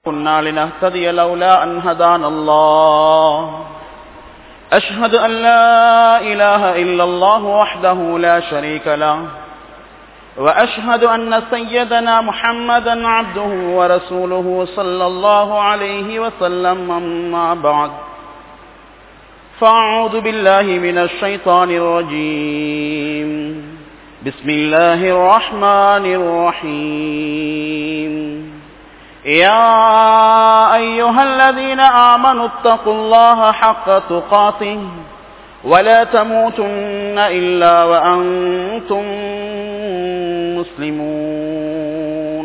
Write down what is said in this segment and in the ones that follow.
كنا لنهتدي لولا أن هدانا الله أشهد أن لا إله إلا الله وحده لا شريك له وأشهد أن سيدنا محمدا عبده ورسوله صلى الله عليه وسلم أما بعد فأعوذ بالله من الشيطان الرجيم بسم الله الرحمن الرحيم يا أيها الذين آمنوا اتقوا الله حق تقاته ولا تموتن إلا وأنتم مسلمون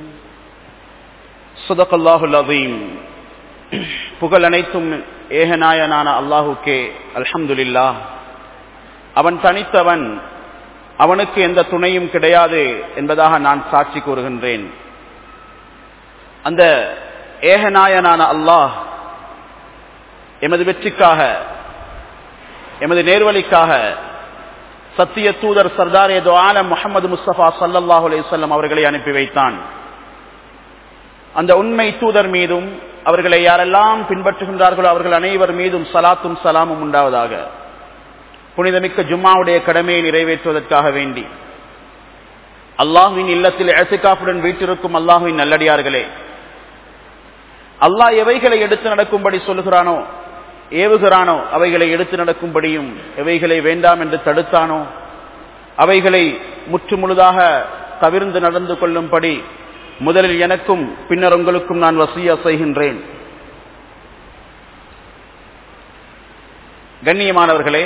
صدق الله العظيم புகழ் அனைத்தும் ஏகநாயனான அல்லாஹுக்கே அல்ஹம்துலில்லா அவன் தனித்தவன் அவனுக்கு எந்த துணையும் கிடையாது என்பதாக நான் சாட்சி கூறுகின்றேன் அந்த ஏகநாயனான அல்லாஹ் எமது வெற்றிக்காக எமது நேர்வழிக்காக சத்திய தூதர் சர்தார் ஏதோ ஆலம் முகமது முஸ்தபா சல்லாஹூ அலையம் அவர்களை அனுப்பி வைத்தான் அந்த உண்மை தூதர் மீதும் அவர்களை யாரெல்லாம் பின்பற்றுகின்றார்களோ அவர்கள் அனைவர் மீதும் சலாத்தும் சலாமும் உண்டாவதாக புனிதமிக்க ஜும்மாவுடைய கடமையை நிறைவேற்றுவதற்காக வேண்டி அல்லாஹுவின் இல்லத்தில் எசைக்காப்புடன் வீட்டிருக்கும் அல்லாஹுவின் நல்லடியார்களே அல்லாஹ் எவைகளை எடுத்து நடக்கும்படி சொல்லுகிறானோ ஏவுகிறானோ அவைகளை எடுத்து நடக்கும்படியும் எவைகளை வேண்டாம் என்று தடுத்தானோ அவைகளை முற்று முழுதாக தவிர்ந்து நடந்து கொள்ளும்படி முதலில் எனக்கும் பின்னர் உங்களுக்கும் நான் வசியா செய்கின்றேன் கண்ணியமானவர்களே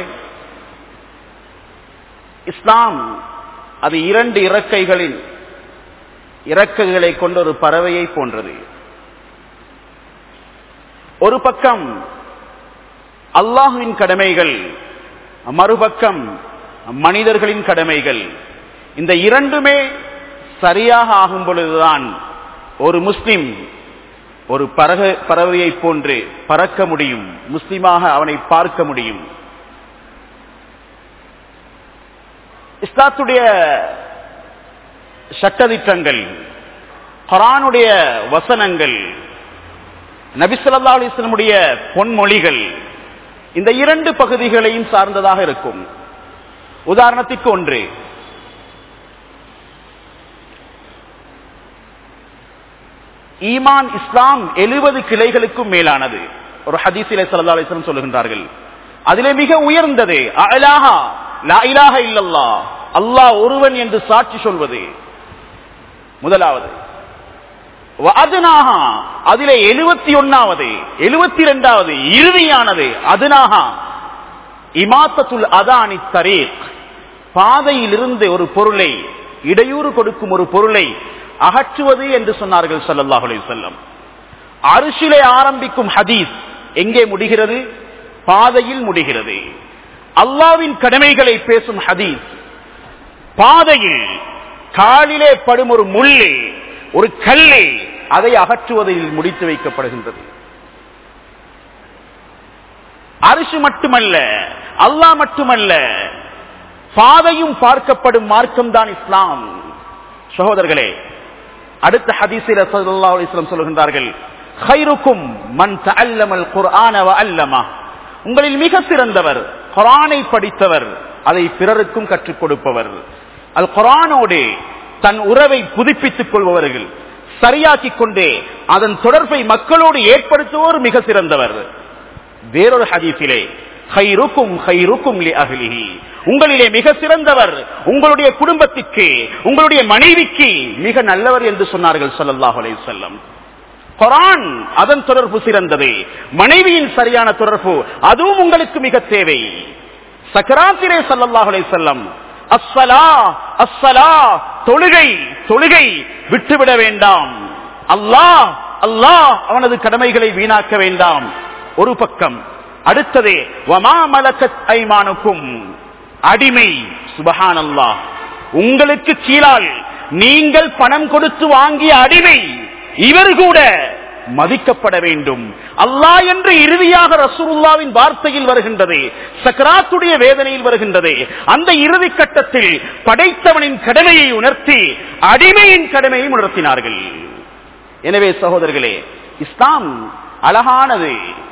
இஸ்லாம் அது இரண்டு இறக்கைகளின் இறக்கைகளை கொண்ட ஒரு பறவையை போன்றது ஒரு பக்கம் அல்லாஹுவின் கடமைகள் மறுபக்கம் மனிதர்களின் கடமைகள் இந்த இரண்டுமே சரியாக ஆகும் பொழுதுதான் ஒரு முஸ்லிம் ஒரு பறக பறவையை போன்று பறக்க முடியும் முஸ்லிமாக அவனை பார்க்க முடியும் இஸ்லாத்துடைய சட்டதிட்டங்கள் குரானுடைய வசனங்கள் நபிசல்லா அலிஸ்லமுடைய பொன்மொழிகள் இந்த இரண்டு பகுதிகளையும் சார்ந்ததாக இருக்கும் உதாரணத்திற்கு ஒன்று ஈமான் இஸ்லாம் எழுபது கிளைகளுக்கும் மேலானது ஒரு ஹதீசிலே சல்லா அலிஸ்லம் சொல்லுகின்றார்கள் அதிலே மிக உயர்ந்தது அலாஹா லா இலாஹ இல்லல்லா அல்லாஹ் ஒருவன் என்று சாட்சி சொல்வது முதலாவது அதுனாகா அதிலே எழுபத்தி ஒன்னாவது எழுபத்தி இரண்டாவது இறுதியானது அதுனாகா இமாத்தத்துல் அதானி தரீக் பாதையிலிருந்து ஒரு பொருளை இடையூறு கொடுக்கும் ஒரு பொருளை அகற்றுவது என்று சொன்னார்கள் சல்லாஹுலே செல்லம் அரிசிலே ஆரம்பிக்கும் ஹதீஸ் எங்கே முடிகிறது பாதையில் முடிகிறது அல்லாவின் கடமைகளை பேசும் ஹதீஸ் பாதையில் காலிலே படும் ஒரு முள்ளு ஒரு கல்லை அதை அகற்றுவதில் முடித்து வைக்கப்படுகின்றது அரிசி மட்டுமல்ல அல்லாஹ் மட்டுமல்ல பாதையும் பார்க்கப்படும் மார்க்கம் தான் இஸ்லாம் சகோதரர்களே அடுத்த ஹதீசில் அலிஸ்லாம் சொல்லுகின்றார்கள் மண் அல்லமல் குர்ஆன அல்லமா உங்களில் மிக சிறந்தவர் குரானை படித்தவர் அதை பிறருக்கும் கற்றுக் கொடுப்பவர் அது குரானோடு தன் உறவை புதுப்பித்துக் கொள்பவர்கள் சரியாக்கிக் கொண்டே அதன் தொடர்பை மக்களோடு ஏற்படுத்துவோர் மிக சிறந்தவர் வேறொரு ஹதீஸிலே ஹைருக்கும் ஹைருக்கும் அகலிஹி உங்களிலே மிக சிறந்தவர் உங்களுடைய குடும்பத்திற்கு உங்களுடைய மனைவிக்கு மிக நல்லவர் என்று சொன்னார்கள் சல்லாஹ் அலை செல்லம் கொரான் அதன் தொடர்பு சிறந்தது மனைவியின் சரியான தொடர்பு அதுவும் உங்களுக்கு மிக தேவை சக்கராத்திரே சல்லாஹ் அலை செல்லம் அஸ்ஸலா அஸ்ஸலா தொழுகை தொழுகை விட்டுவிட வேண்டாம் அல்லாஹ் அல்லாஹ் அவனது கடமைகளை வீணாக்க வேண்டாம் ஒரு பக்கம் அடுத்தது வமா மலக்கத் ஐமானுக்கும் அடிமை சுபஹான் அல்லாஹ் உங்களுக்கு கீழால் நீங்கள் பணம் கொடுத்து வாங்கிய அடிமை இவர் கூட மதிக்கப்பட வேண்டும் அல்லாஹ் என்று இறுதியாக ரசூலுல்லாவின் வார்த்தையில் வருகின்றது சக்கராத்துடைய வேதனையில் வருகின்றது அந்த இறுதி கட்டத்தில் படைத்தவனின் கடமையை உணர்த்தி அடிமையின் கடமையை உணர்த்தினார்கள் எனவே சகோதரர்களே இஸ்லாம் அழகானது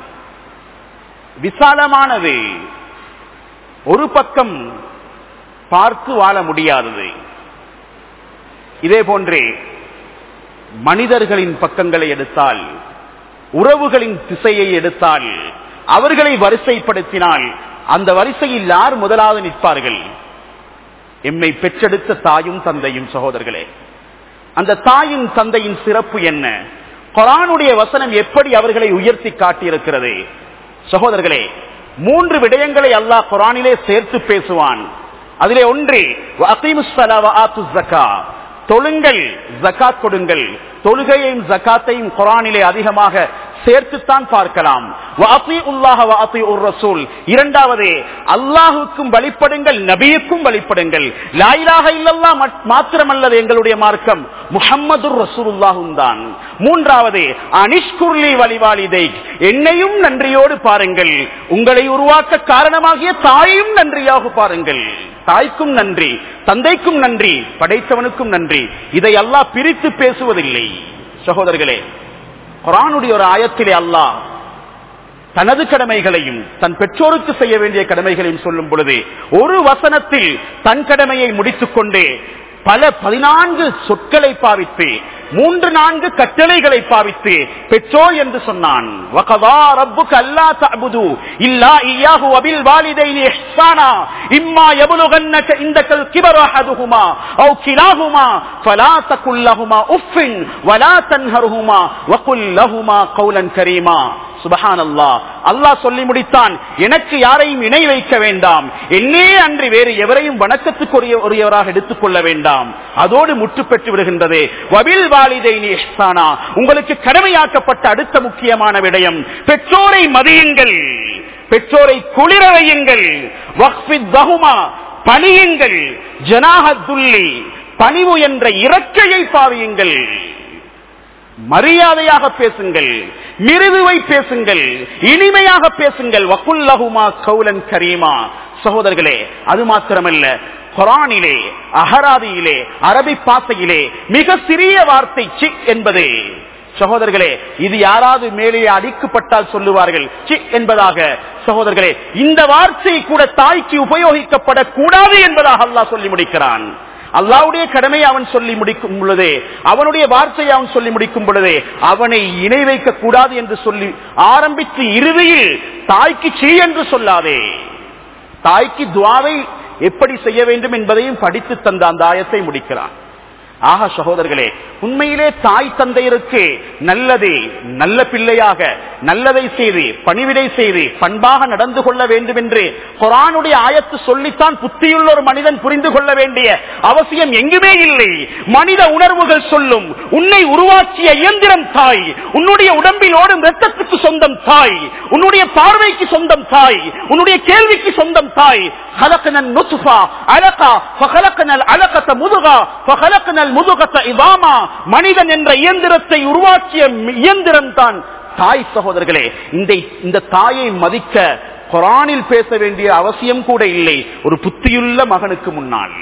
விசாலமானது ஒரு பக்கம் பார்த்து வாழ முடியாதது இதே போன்றே மனிதர்களின் பக்கங்களை எடுத்தால் உறவுகளின் திசையை எடுத்தால் அவர்களை வரிசைப்படுத்தினால் அந்த வரிசையில் யார் முதலாவது நிற்பார்கள் எம்மை பெற்றெடுத்த தாயும் தந்தையும் சகோதரர்களே அந்த தாயின் தந்தையின் சிறப்பு என்ன குரானுடைய வசனம் எப்படி அவர்களை உயர்த்தி காட்டியிருக்கிறது சகோதரர்களே மூன்று விடயங்களை அல்லாஹ் குரானிலே சேர்த்து பேசுவான் அதிலே ஒன்று தொழுங்கள் ஜக்காத் கொடுங்கள் தொழுகையையும் ஜக்காத்தையும் குரானிலே அதிகமாக சேர்த்துத்தான் பார்க்கலாம் இரண்டாவது அல்லாஹுக்கும் வழிபடுங்கள் நபியுக்கும் வழிபடுங்கள் லாயிலாக இல்லல்லா மாத்திரமல்லது எங்களுடைய மார்க்கம் முகம்மது ரசூலுல்லாஹும் தான் மூன்றாவது அனிஷ்குர்லி வழிவாளிதை என்னையும் நன்றியோடு பாருங்கள் உங்களை உருவாக்க காரணமாகிய தாயையும் நன்றியாக பாருங்கள் தாய்க்கும் நன்றி தந்தைக்கும் நன்றி படைத்தவனுக்கும் நன்றி இதை அல்லாஹ் பிரித்து பேசுவதில்லை சகோதரர்களே குரானுடைய ஒரு ஆயத்திலே அல்லாஹ் தனது கடமைகளையும் தன் பெற்றோருக்கு செய்ய வேண்டிய கடமைகளையும் சொல்லும் பொழுது ஒரு வசனத்தில் தன் கடமையை முடித்துக் கொண்டே பல பதினான்கு சொற்களை பாவித்து மூன்று நான்கு கட்டளைகளை பாவித்து பெற்றோர் என்று சொன்னான் இம்மா எபுலுகன்னக இந்த கிபர் அஹதுஹுமா أو كلاهما فلا تقل لهما أف ولا تنهرهما وقل لهما قولا كريما சுபஹான் அல்லா அல்லாஹ் சொல்லி முடித்தான் எனக்கு யாரையும் இணை வைக்க வேண்டாம் என்னே அன்றி வேறு எவரையும் வணக்கத்துக்குரிய ஒருவராக எடுத்துக் கொள்ள வேண்டாம் அதோடு முற்று பெற்று விடுகின்றது வபில் வாலிதை உங்களுக்கு கடமையாக்கப்பட்ட அடுத்த முக்கியமான விடயம் பெற்றோரை மதியுங்கள் பெற்றோரை குளிர வையுங்கள் பணியுங்கள் ஜனாகத்துள்ளி பணிவு என்ற இறக்கையை பாவியுங்கள் மரியாதையாக பேசுங்கள் மிருதுவை பேசுங்கள் இனிமையாக பேசுங்கள் வக்குல்லகுமா கௌலன் கரீமா சகோதரர்களே அது மாத்திரமல்ல குரானிலே அகராதியிலே அரபி பாசையிலே மிக சிறிய வார்த்தை சிக் என்பது சகோதரர்களே இது யாராவது மேலே அடிக்கப்பட்டால் சொல்லுவார்கள் சி என்பதாக சகோதரர்களே இந்த வார்த்தை கூட தாய்க்கு உபயோகிக்கப்படக்கூடாது என்பதாக அல்லாஹ் சொல்லி முடிக்கிறான் அல்லாவுடைய கடமையை அவன் சொல்லி முடிக்கும் பொழுதே அவனுடைய வார்த்தையை அவன் சொல்லி முடிக்கும் பொழுதே அவனை இணை வைக்க கூடாது என்று சொல்லி ஆரம்பித்து இறுதியில் தாய்க்கு சீ என்று சொல்லாதே தாய்க்கு துவாவை எப்படி செய்ய வேண்டும் என்பதையும் படித்து தந்த அந்த ஆயத்தை முடிக்கிறான் ஆக சகோதரர்களே உண்மையிலே தாய் தந்தையருக்கு நல்லது நல்ல பிள்ளையாக நல்லதை செய்து பணிவிடை செய்து பண்பாக நடந்து கொள்ள வேண்டும் என்று குரானுடைய ஆயத்து சொல்லித்தான் புத்தியுள்ள ஒரு மனிதன் புரிந்து கொள்ள வேண்டிய அவசியம் எங்குமே இல்லை மனித உணர்வுகள் சொல்லும் உன்னை உருவாக்கிய இயந்திரம் தாய் உன்னுடைய உடம்பில் ஓடும் ரத்தத்துக்கு சொந்தம் தாய் உன்னுடைய பார்வைக்கு சொந்தம் தாய் உன்னுடைய கேள்விக்கு சொந்தம் தாய் خلقنا النطفة علقة فخلقنا العلقة مضغة فخلقنا المضغة إضاما மனிதன் என்ற இயந்திரத்தை உருவாக்கிய இயந்திரம் தான் தாய் சகோதரர்களே இந்த இந்த தாயை மதிக்க குரானில் பேச வேண்டிய அவசியம் கூட இல்லை ஒரு புத்தியுள்ள மகனுக்கு முன்னால்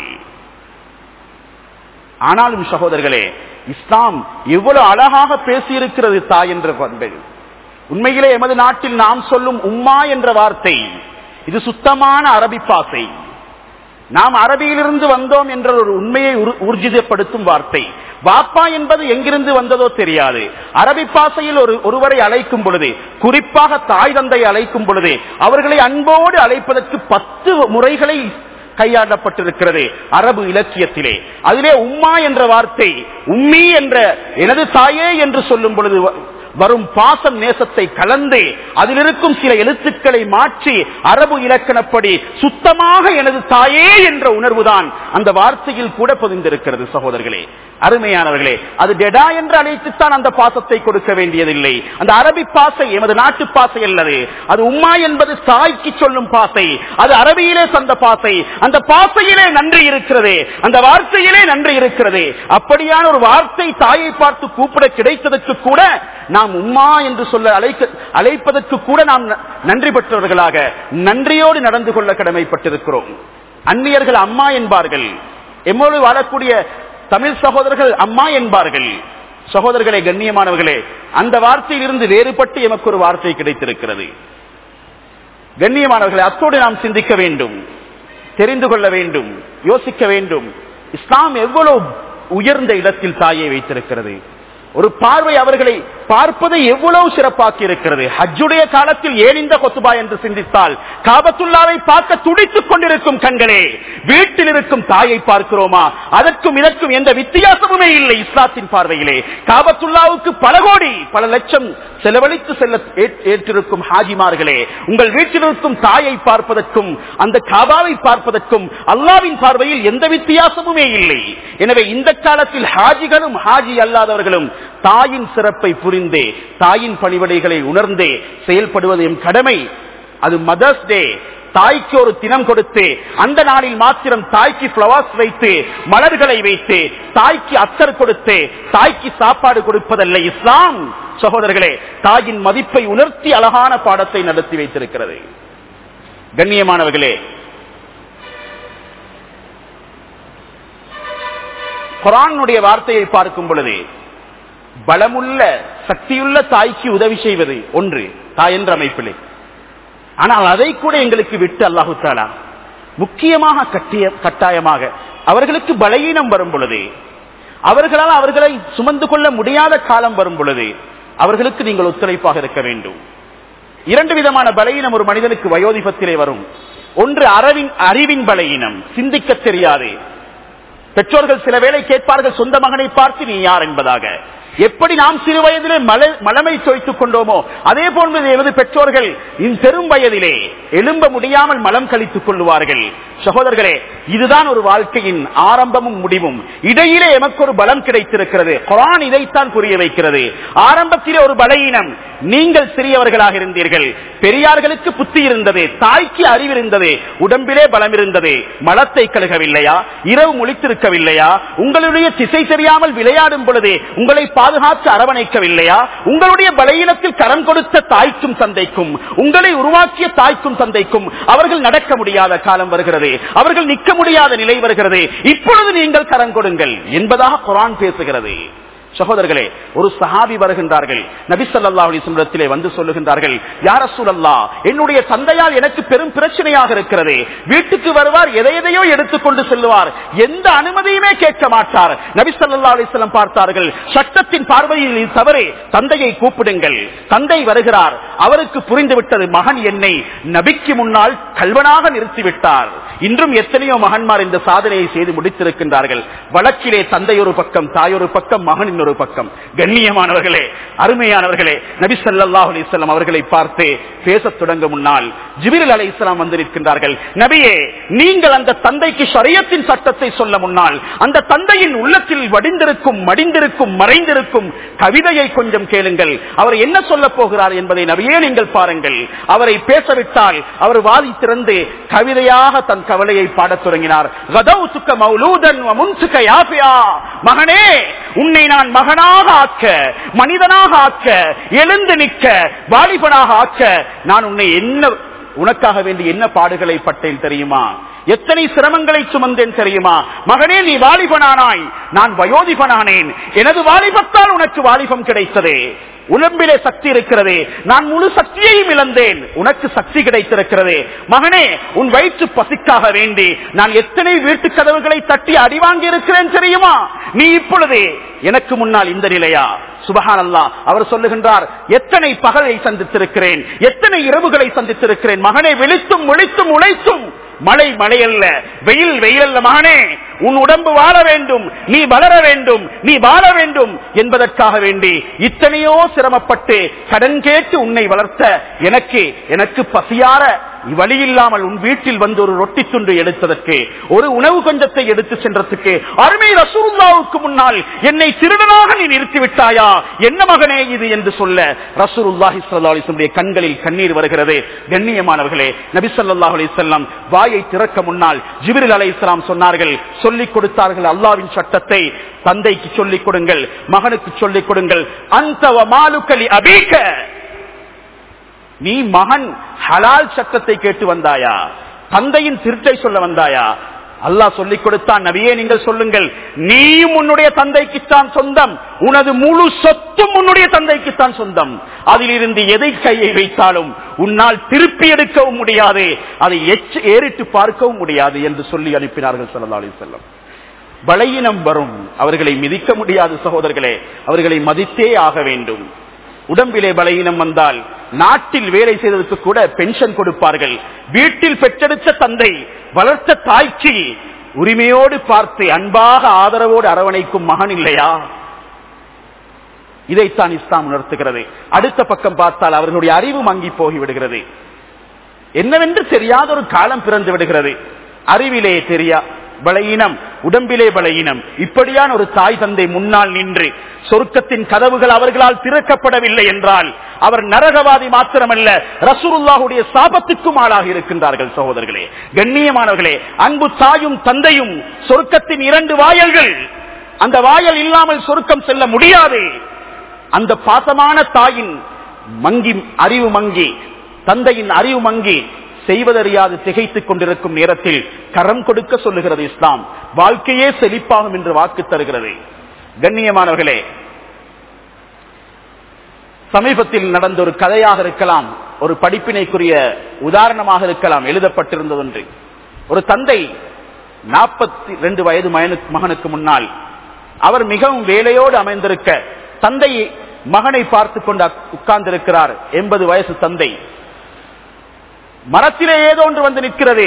ஆனாலும் சகோதரர்களே இஸ்லாம் எவ்வளவு அழகாக பேசியிருக்கிறது தாய் என்ற பண்பு உண்மையிலே எமது நாட்டில் நாம் சொல்லும் உம்மா என்ற வார்த்தை இது சுத்தமான அரபி பாசை நாம் அரபியிலிருந்து வந்தோம் என்ற ஒரு உண்மையை ஊர்ஜிதப்படுத்தும் வார்த்தை வாப்பா என்பது எங்கிருந்து வந்ததோ தெரியாது அரபி பாசையில் ஒரு ஒருவரை அழைக்கும் பொழுது குறிப்பாக தாய் தந்தை அழைக்கும் பொழுது அவர்களை அன்போடு அழைப்பதற்கு பத்து முறைகளை கையாளப்பட்டிருக்கிறது அரபு இலக்கியத்திலே அதிலே உம்மா என்ற வார்த்தை உம்மி என்ற எனது தாயே என்று சொல்லும் பொழுது வரும் பாசம் நேசத்தை கலந்து அதில் இருக்கும் சில எழுத்துக்களை மாற்றி அரபு இலக்கணப்படி சுத்தமாக எனது தாயே என்ற உணர்வுதான் அந்த வார்த்தையில் கூட பொதிந்திருக்கிறது சகோதரர்களே அருமையானவர்களே அது டெடா என்று அழைத்துத்தான் அந்த பாசத்தை கொடுக்க வேண்டியதில்லை அந்த அரபி பாசை எமது நாட்டு பாசை அல்லது அது உம்மா என்பது தாய்க்கு சொல்லும் பாசை அது அரபியிலே தந்த பாசை அந்த பாசையிலே நன்றி இருக்கிறது அந்த வார்த்தையிலே நன்றி இருக்கிறது அப்படியான ஒரு வார்த்தை தாயை பார்த்து கூப்பிட கிடைத்ததற்கு கூட நாம் உம்மா என்று சொல்ல அழைக்க அழைப்பதற்கு கூட நாம் நன்றி பெற்றவர்களாக நன்றியோடு நடந்து கொள்ள கடமைப்பட்டிருக்கிறோம் அந்நியர்கள் அம்மா என்பார்கள் எம்மோடு வாழக்கூடிய தமிழ் சகோதரர்கள் அம்மா என்பார்கள் சகோதரர்களே கண்ணியமானவர்களே அந்த வார்த்தையிலிருந்து வேறுபட்டு எமக்கு ஒரு வார்த்தை கிடைத்திருக்கிறது கண்ணியமானவர்களை அத்தோடு நாம் சிந்திக்க வேண்டும் தெரிந்து கொள்ள வேண்டும் யோசிக்க வேண்டும் இஸ்லாம் எவ்வளவு உயர்ந்த இடத்தில் தாயை வைத்திருக்கிறது ஒரு பார்வை அவர்களை பார்ப்பதை எவ்வளவு சிறப்பாக்கி இருக்கிறது ஹஜ்ஜுடைய காலத்தில் ஏன் இந்த கொத்துபா என்று சிந்தித்தால் காபத்துல்லாவை பார்க்க துடித்துக் கொண்டிருக்கும் கண்களே வீட்டில் இருக்கும் தாயை பார்க்கிறோமா அதற்கும் இதற்கும் எந்த வித்தியாசமுமே இல்லை இஸ்லாத்தின் பார்வையிலே காபத்துல்லாவுக்கு பல கோடி பல லட்சம் செலவழித்து செல்ல ஏற்றிருக்கும் ஹாஜிமார்களே உங்கள் வீட்டில் இருக்கும் தாயை பார்ப்பதற்கும் அந்த காபாவை பார்ப்பதற்கும் அல்லாவின் பார்வையில் எந்த வித்தியாசமுமே இல்லை எனவே இந்த காலத்தில் ஹாஜிகளும் ஹாஜி அல்லாதவர்களும் தாயின் சிறப்பை புரிந்தே தாயின் பணிவடைகளை உணர்ந்தே செயல்படுவது என் கடமை அது மதர்ஸ் டே தாய்க்கு ஒரு தினம் கொடுத்து அந்த நாளில் மாத்திரம் தாய்க்கு பிளவர்ஸ் வைத்து மலர்களை வைத்து தாய்க்கு அத்தர் கொடுத்து தாய்க்கு சாப்பாடு கொடுப்பதல்ல இஸ்லாம் சகோதரர்களே தாயின் மதிப்பை உணர்த்தி அழகான பாடத்தை நடத்தி வைத்திருக்கிறது கண்ணியமானவர்களே குரானுடைய வார்த்தையை பார்க்கும் பொழுது பலமுள்ள சக்தியுள்ள தாய்க்கு உதவி செய்வது ஒன்று தாய் என்ற அமைப்பிலே ஆனால் அதை கூட எங்களுக்கு விட்டு அல்லாஹு தாலா முக்கியமாக கட்டிய கட்டாயமாக அவர்களுக்கு பலகீனம் வரும் பொழுது அவர்களால் அவர்களை சுமந்து கொள்ள முடியாத காலம் வரும் பொழுது அவர்களுக்கு நீங்கள் ஒத்துழைப்பாக இருக்க வேண்டும் இரண்டு விதமான பலகீனம் ஒரு மனிதனுக்கு வயோதிபத்திலே வரும் ஒன்று அறிவின் அறிவின் பலகீனம் சிந்திக்க தெரியாது பெற்றோர்கள் சில வேளை கேட்பார்கள் சொந்த மகனை பார்த்து நீ யார் என்பதாக எப்படி நாம் சிறு வயதிலே மலமை தோய்த்துக் கொண்டோமோ அதே போன்று எனது பெற்றோர்கள் இந்த பெரும் வயதிலே எழும்ப முடியாமல் மலம் கழித்துக் கொள்ளுவார்கள் சகோதரர்களே இதுதான் ஒரு வாழ்க்கையின் ஆரம்பமும் முடிவும் இடையிலே எமக்கு ஒரு பலம் கிடைத்திருக்கிறது குரான் இதைத்தான் புரிய வைக்கிறது ஆரம்பத்திலே ஒரு பலகீனம் நீங்கள் சிறியவர்களாக இருந்தீர்கள் பெரியார்களுக்கு புத்தி இருந்தது தாய்க்கு அறிவு இருந்தது உடம்பிலே பலம் இருந்தது மலத்தை கழுகவில்லையா இரவு முழித்திருக்கவில்லையா உங்களுடைய திசை தெரியாமல் விளையாடும் பொழுது உங்களை பாதுகாத்து அரவணைக்கவில்லையா உங்களுடைய பலகீனத்தில் கரம் கொடுத்த தாய்க்கும் தந்தைக்கும் உங்களை உருவாக்கிய தாய்க்கும் தந்தைக்கும் அவர்கள் நடக்க முடியாத காலம் வருகிறது அவர்கள் நிற்க முடியாத நிலை வருகிறது இப்பொழுது நீங்கள் கரம் கொடுங்கள் என்பதாக குரான் பேசுகிறது சகோதரர்களே ஒரு சஹாபி வருகின்றார்கள் நபி சொல்லா அலிஸ்லத்திலே வந்து சொல்லுகின்றார்கள் யார சூழல்லா என்னுடைய தந்தையால் எனக்கு பெரும் பிரச்சனையாக இருக்கிறது வீட்டுக்கு வருவார் எதை எதையோ எடுத்துக்கொண்டு செல்லுவார் எந்த அனுமதியுமே கேட்க மாட்டார் நபி சொல்லா அலிஸ்லம் பார்த்தார்கள் சட்டத்தின் பார்வையில் தவறு தந்தையை கூப்பிடுங்கள் தந்தை வருகிறார் அவருக்கு புரிந்துவிட்டது மகன் என்னை நபிக்கு முன்னால் கல்வனாக நிறுத்திவிட்டார் இன்றும் எத்தனையோ மகன்மார் இந்த சாதனையை செய்து முடித்திருக்கின்றார்கள் வழக்கிலே தந்தை ஒரு பக்கம் தாய் ஒரு பக்கம் மகன் இன்னொரு பக்கம் கண்ணியமானவர்களே அருமையானவர்களே நபி சல்லாஹ் அலிஸ்லாம் அவர்களை பார்த்து பேசத் தொடங்க முன்னால் ஜிபிரில் அலி இஸ்லாம் வந்து நிற்கின்றார்கள் நபியே நீங்கள் அந்த தந்தைக்கு சரியத்தின் சட்டத்தை சொல்ல முன்னால் அந்த தந்தையின் உள்ளத்தில் வடிந்திருக்கும் மடிந்திருக்கும் மறைந்திருக்கும் கவிதையை கொஞ்சம் கேளுங்கள் அவர் என்ன சொல்ல போகிறார் என்பதை நபியே நீங்கள் பாருங்கள் அவரை பேசவிட்டால் அவர் வாதி திறந்து கவிதையாக தன் கவலையை பாடத் தொடங்கினார் மகனே உன்னை நான் மகனாக ஆக்க மனிதனாக ஆக்க எழுந்து நிற்க வாலிபனாக ஆக்க நான் உன்னை என்ன உனக்காக வேண்டி என்ன பாடுகளை பட்டேன் தெரியுமா எத்தனை சிரமங்களை சுமந்தேன் தெரியுமா மகனே நீ வாலிபனானாய் நான் வயோதிபனானேன் எனது வாலிபத்தால் உனக்கு வாலிபம் கிடைத்ததே உடம்பிலே சக்தி இருக்கிறது நான் முழு சக்தியையும் இழந்தேன் உனக்கு சக்தி கிடைத்திருக்கிறது மகனே உன் வயிற்று பசிக்காக வேண்டி நான் எத்தனை வீட்டு கதவுகளை தட்டி அடிவாங்கி இருக்கிறேன் தெரியுமா நீ இப்பொழுது எனக்கு முன்னால் இந்த நிலையா சுபஹான் அல்லா அவர் சொல்லுகின்றார் எத்தனை பகலை சந்தித்திருக்கிறேன் எத்தனை இரவுகளை சந்தித்திருக்கிறேன் மகனை விழித்தும் ஒழித்தும் உழைத்தும் மழை மழை அல்ல வெயில் வெயில் அல்ல மகனே உன் உடம்பு வாழ வேண்டும் நீ வளர வேண்டும் நீ வாழ வேண்டும் என்பதற்காக வேண்டி இத்தனையோ சிரமப்பட்டு கடன் கேட்டு உன்னை வளர்த்த எனக்கு எனக்கு பசியார வழி இல்லாமல் உன் வீட்டில் வந்து ஒரு ரொட்டி துண்டு எடுத்ததற்கு ஒரு உணவு கொஞ்சத்தை எடுத்து சென்றதுக்கு அருமை ரசூருல்லாவுக்கு முன்னால் என்னை திருடனாக நீ நிறுத்திவிட்டாயா என்ன மகனே இது என்று சொல்ல ரசூருல்லாஹி அலிஸ்லமுடைய கண்களில் கண்ணீர் வருகிறது கண்ணியமானவர்களே நபி சொல்லாஹ் அலிசல்லாம் வாயை திறக்க முன்னால் ஜிபிரில் அலை இஸ்லாம் சொன்னார்கள் சொல்லிக் கொடுத்தார்கள் அல்லாவின் சட்டத்தை தந்தைக்கு சொல்லிக் கொடுங்கள் மகனுக்கு சொல்லிக் கொடுங்கள் அந்த மாலுக்கலி அபீக்க நீ மகன் ஹலால் சட்டத்தை கேட்டு வந்தாயா தந்தையின் திருட்டை சொல்ல வந்தாயா அல்லாஹ் சொல்லிக் கொடுத்தான் நபியே நீங்கள் சொல்லுங்கள் நீயும் உன்னுடைய தந்தைக்குத்தான் சொந்தம் உனது முழு சொத்தும் உன்னுடைய தந்தைக்குத்தான் சொந்தம் அதிலிருந்து எதை கையை வைத்தாலும் உன்னால் திருப்பி எடுக்கவும் முடியாது அதை எச்சு ஏறிட்டு பார்க்கவும் முடியாது என்று சொல்லி அனுப்பினார்கள் சல்லா அலி செல்லம் பலையினம் வரும் அவர்களை மிதிக்க முடியாது சகோதரர்களே அவர்களை மதித்தே ஆக வேண்டும் உடம்பிலே பலகீனம் வந்தால் நாட்டில் வேலை செய்ததற்கு கூட பென்ஷன் கொடுப்பார்கள் வீட்டில் பெற்றெடுத்த தந்தை வளர்த்த தாய்க்கு உரிமையோடு பார்த்து அன்பாக ஆதரவோடு அரவணைக்கும் மகன் இல்லையா இதைத்தான் இஸ்லாம் உணர்த்துகிறது அடுத்த பக்கம் பார்த்தால் அவர்களுடைய அறிவு மங்கி போகிவிடுகிறது என்னவென்று தெரியாத ஒரு காலம் பிறந்து விடுகிறது அறிவிலே தெரியா பலகீனம் உடம்பிலே பலகீனம் இப்படியான ஒரு தாய் தந்தை முன்னால் நின்று சொர்க்கத்தின் கதவுகள் அவர்களால் திறக்கப்படவில்லை என்றால் அவர் நரகவாதி மாத்திரமல்ல ரசூருல்லாஹுடைய சாபத்துக்கும் ஆளாக இருக்கின்றார்கள் சகோதரர்களே கண்ணியமானவர்களே அன்பு தாயும் தந்தையும் சொர்க்கத்தின் இரண்டு வாயல்கள் அந்த வாயல் இல்லாமல் சொர்க்கம் செல்ல முடியாது அந்த பாசமான தாயின் மங்கி அறிவு மங்கி தந்தையின் அறிவு மங்கி செய்வதறியாது திகைத்துக் கொண்டிருக்கும் நேரத்தில் கரம் கொடுக்க சொல்லுகிறது இஸ்லாம் வாழ்க்கையே செழிப்பாகும் என்று வாக்கு தருகிறது கண்ணியமானவர்களே சமீபத்தில் நடந்த ஒரு கதையாக இருக்கலாம் ஒரு படிப்பினைக்குரிய உதாரணமாக இருக்கலாம் எழுதப்பட்டிருந்தது ஒன்று ஒரு தந்தை நாற்பத்தி ரெண்டு வயது மகனுக்கு முன்னால் அவர் மிகவும் வேலையோடு அமைந்திருக்க தந்தை மகனை பார்த்து கொண்டு உட்கார்ந்திருக்கிறார் எண்பது வயசு தந்தை மரத்திலே ஏதோ ஒன்று வந்து நிற்கிறது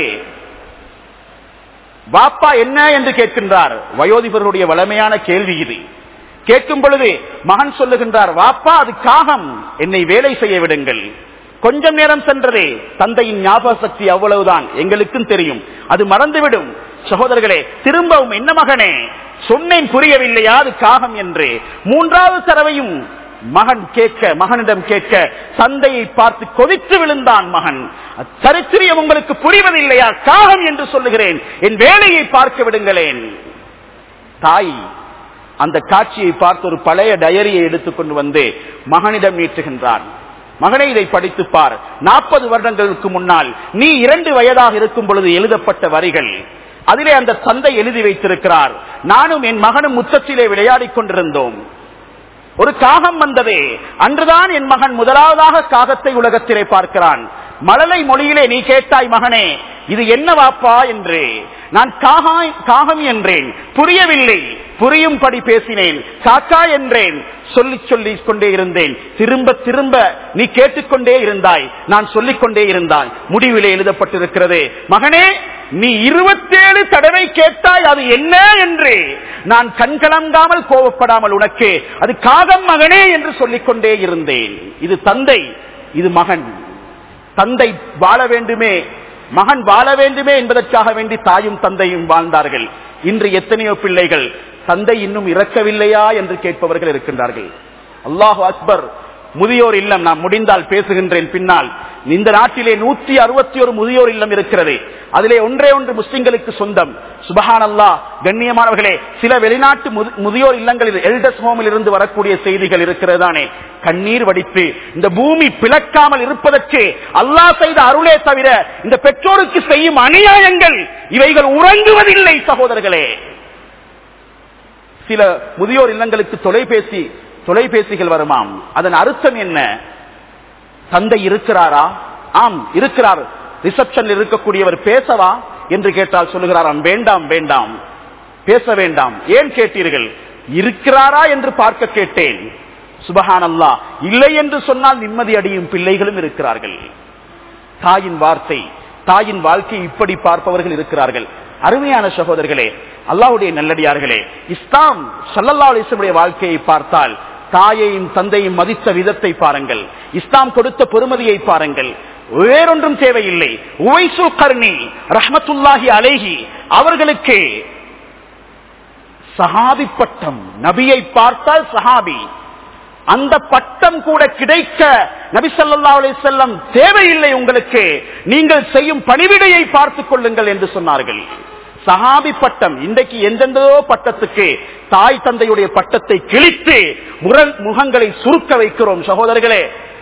வாப்பா என்ன என்று கேட்கின்றார் வயோதிபர்களுடைய வளமையான கேள்வி இது கேட்கும் பொழுது மகன் சொல்லுகின்றார் வாப்பா அது காகம் என்னை வேலை செய்ய விடுங்கள் கொஞ்சம் நேரம் சென்றதே தந்தையின் ஞாபக சக்தி அவ்வளவுதான் எங்களுக்கும் தெரியும் அது மறந்துவிடும் சகோதரர்களே திரும்பவும் என்ன மகனே சொன்னேன் புரியவில்லையா அது காகம் என்று மூன்றாவது தடவையும் மகன் கேட்க மகனிடம் கேட்க தந்தையை பார்த்து கொதித்து விழுந்தான் மகன் சரித்திரியம் உங்களுக்கு புரிவதில்லையா காகம் என்று சொல்லுகிறேன் என் வேலையை பார்க்க விடுங்களேன் தாய் அந்த காட்சியை பார்த்து ஒரு பழைய டயரியை எடுத்துக்கொண்டு வந்து மகனிடம் நீட்டுகின்றான் மகனை இதை படித்து பார் நாற்பது வருடங்களுக்கு முன்னால் நீ இரண்டு வயதாக இருக்கும் பொழுது எழுதப்பட்ட வரிகள் அதிலே அந்த தந்தை எழுதி வைத்திருக்கிறார் நானும் என் மகனும் முத்தத்திலே விளையாடிக் கொண்டிருந்தோம் ஒரு காகம் வந்ததே அன்றுதான் என் மகன் முதலாவதாக காகத்தை உலகத்திலே பார்க்கிறான் மழலை மொழியிலே நீ கேட்டாய் மகனே இது என்ன வாப்பா என்று நான் காகம் என்றேன் புரியவில்லை புரியும்படி பேசினேன் காக்கா என்றேன் சொல்லி சொல்லி கொண்டே இருந்தேன் திரும்ப திரும்ப நீ கேட்டுக்கொண்டே இருந்தாய் நான் சொல்லிக் கொண்டே இருந்தாய் முடிவிலே எழுதப்பட்டிருக்கிறது மகனே நீ இருபத்தேழு தடவை கேட்டாய் அது என்ன என்று நான் கண்கலங்காமல் கோவப்படாமல் உனக்கு அது காகம் மகனே என்று சொல்லிக் கொண்டே இருந்தேன் இது தந்தை இது மகன் தந்தை வாழ வேண்டுமே மகன் வாழ வேண்டுமே என்பதற்காக வேண்டி தாயும் தந்தையும் வாழ்ந்தார்கள் இன்று எத்தனையோ பிள்ளைகள் தந்தை இன்னும் இறக்கவில்லையா என்று கேட்பவர்கள் இருக்கின்றார்கள் அல்லாஹு அக்பர் முதியோர் இல்லம் நான் முடிந்தால் பேசுகின்றேன் பின்னால் இந்த நாட்டிலே நூற்றி அறுபத்தி ஒரு முதியோர் இல்லம் இருக்கிறது அதிலே ஒன்றே ஒன்று முஸ்லிம்களுக்கு சொந்தம் சுபஹான் அல்லா கண்ணியமானவர்களே சில வெளிநாட்டு முதியோர் இல்லங்களில் எல்டஸ் ஹோமில் இருந்து வரக்கூடிய செய்திகள் இருக்கிறதானே கண்ணீர் வடித்து இந்த பூமி பிளக்காமல் இருப்பதற்கு அல்லாஹ் செய்த அருளே தவிர இந்த பெற்றோருக்கு செய்யும் அநியாயங்கள் இவைகள் உறங்குவதில்லை சகோதரர்களே சில முதியோர் இல்லங்களுக்கு தொலைபேசி தொலைபேசிகள் வருமாம் அதன் அர்த்தம் என்ன தந்தை இருக்கிறாரா ஆம் இருக்கிறார் ரிசப்ஷன் இருக்கக்கூடியவர் பேசவா என்று கேட்டால் சொல்லுகிறாராம் வேண்டாம் வேண்டாம் பேச வேண்டாம் ஏன் கேட்டீர்கள் இருக்கிறாரா என்று பார்க்க கேட்டேன் சுபஹான் அல்லா இல்லை என்று சொன்னால் நிம்மதி அடையும் பிள்ளைகளும் இருக்கிறார்கள் தாயின் வார்த்தை தாயின் வாழ்க்கை இப்படி பார்ப்பவர்கள் இருக்கிறார்கள் அருமையான சகோதரர்களே அல்லாவுடைய நல்லடியார்களே இஸ்லாம் சல்லல்லா அலிசமுடைய வாழ்க்கையை பார்த்தால் தாயையும் தந்தையும் மதித்த விதத்தை பாருங்கள் இஸ்லாம் கொடுத்த பொறுமதியை பாருங்கள் வேறொன்றும் தேவையில்லை உவைசு கர்ணி ரஹமத்துல்லாஹி அலேஹி அவர்களுக்கு சஹாபி பட்டம் நபியை பார்த்தால் சஹாபி அந்த பட்டம் கூட கிடைக்க நபி சொல்லா செல்லம் தேவையில்லை உங்களுக்கு நீங்கள் செய்யும் பணிவிடையை பார்த்துக் கொள்ளுங்கள் என்று சொன்னார்கள் சஹாபி பட்டம் இன்றைக்கு எந்தெந்தோ பட்டத்துக்கு தாய் தந்தையுடைய பட்டத்தை கிழித்து முகங்களை சுருக்க வைக்கிறோம் சகோதரர்களே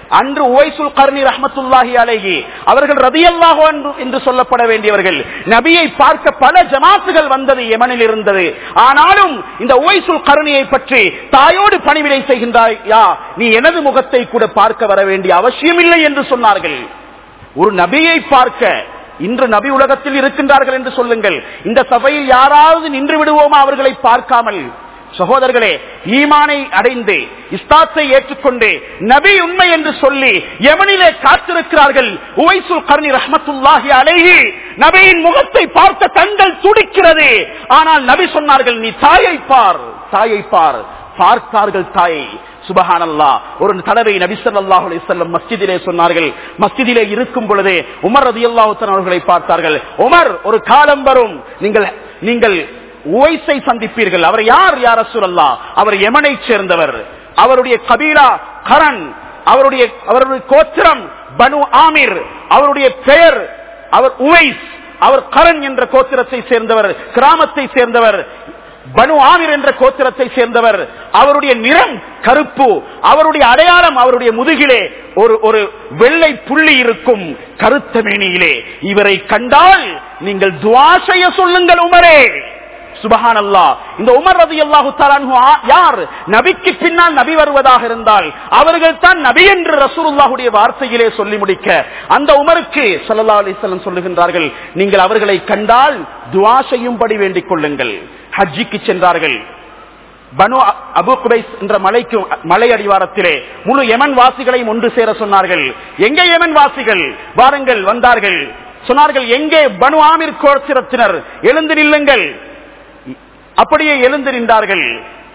அன்று உவைசுல் கர்ணி ரஹமத்துல்லாஹி அலைஹி அவர்கள் ரதியல்லாஹோ என்று சொல்லப்பட வேண்டியவர்கள் நபியை பார்க்க பல ஜமாத்துகள் வந்தது யமனில் இருந்தது ஆனாலும் இந்த உவைசுல் கருணியை பற்றி தாயோடு பணிவிடை செய்கின்றாய் யா நீ எனது முகத்தை கூட பார்க்க வர வேண்டிய அவசியமில்லை என்று சொன்னார்கள் ஒரு நபியை பார்க்க இன்று நபி உலகத்தில் இருக்கின்றார்கள் என்று சொல்லுங்கள் இந்த சபையில் யாராவது நின்று விடுவோமா அவர்களை பார்க்காமல் சகோதரர்களே ஈமானை அடைந்து இஸ்தாத்தை ஏற்றுக்கொண்டு நபி உண்மை என்று சொல்லி யமனிலே காத்திருக்கிறார்கள் உவைசுல் கர்ணி ரஹமத்துல்லாஹி அலைஹி நபியின் முகத்தை பார்த்த கண்கள் துடிக்கிறது ஆனால் நபி சொன்னார்கள் நீ தாயை பார் தாயை பார் பார்த்தார்கள் தாயை சுபஹானல்லா ஒரு தடவை நபிசல்லாஹு அலிசல்லம் மஸ்ஜிதிலே சொன்னார்கள் மஸ்ஜிதிலே இருக்கும் பொழுதே உமர் ரதி அவர்களை பார்த்தார்கள் உமர் ஒரு காலம் வரும் நீங்கள் நீங்கள் உவைசை சந்திப்பீர்கள் அவர் யார் யார் அசுரல்லா அவர் யமனை சேர்ந்தவர் அவருடைய கபீலா கரண் அவருடைய அவருடைய கோத்திரம் பனு ஆமிர் அவருடைய பெயர் அவர் உவைஸ் அவர் கரண் என்ற கோத்திரத்தை சேர்ந்தவர் கிராமத்தை சேர்ந்தவர் பனு ஆமிர் என்ற கோத்திரத்தை சேர்ந்தவர் அவருடைய நிறம் கருப்பு அவருடைய அடையாளம் அவருடைய முதுகிலே ஒரு ஒரு வெள்ளை புள்ளி இருக்கும் கருத்த மேனியிலே இவரை கண்டால் நீங்கள் துவா செய்ய சொல்லுங்கள் உமரே சுபஹான் அல்லா இந்த உமர் ரதி அல்லாஹு யார் நபிக்கு பின்னால் நபி வருவதாக இருந்தால் அவர்கள் தான் நபி என்று ரசூலுல்லாஹுடைய வார்த்தையிலே சொல்லி முடிக்க அந்த உமருக்கு சல்லா அலிஸ்லம் சொல்லுகின்றார்கள் நீங்கள் அவர்களை கண்டால் துவா செய்யும்படி வேண்டிக் கொள்ளுங்கள் ஹஜ்ஜிக்கு சென்றார்கள் பனு அபு குபைஸ் என்ற மலைக்கு மலை அடிவாரத்திலே முழு யமன் வாசிகளையும் ஒன்று சேர சொன்னார்கள் எங்கே யமன் வாசிகள் வாருங்கள் வந்தார்கள் சொன்னார்கள் எங்கே பனு ஆமிர் கோத்திரத்தினர் எழுந்து நில்லுங்கள் அப்படியே எழுந்து நின்றார்கள்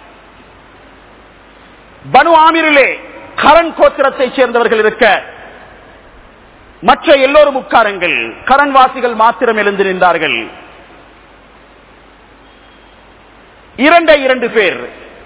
பனு ஆமிரிலே கரண் கோத்திரத்தை சேர்ந்தவர்கள் இருக்க மற்ற எல்லோரும் உட்காருங்கள் கரன்வாசிகள் மாத்திரம் எழுந்து நின்றார்கள் இரண்டே இரண்டு பேர்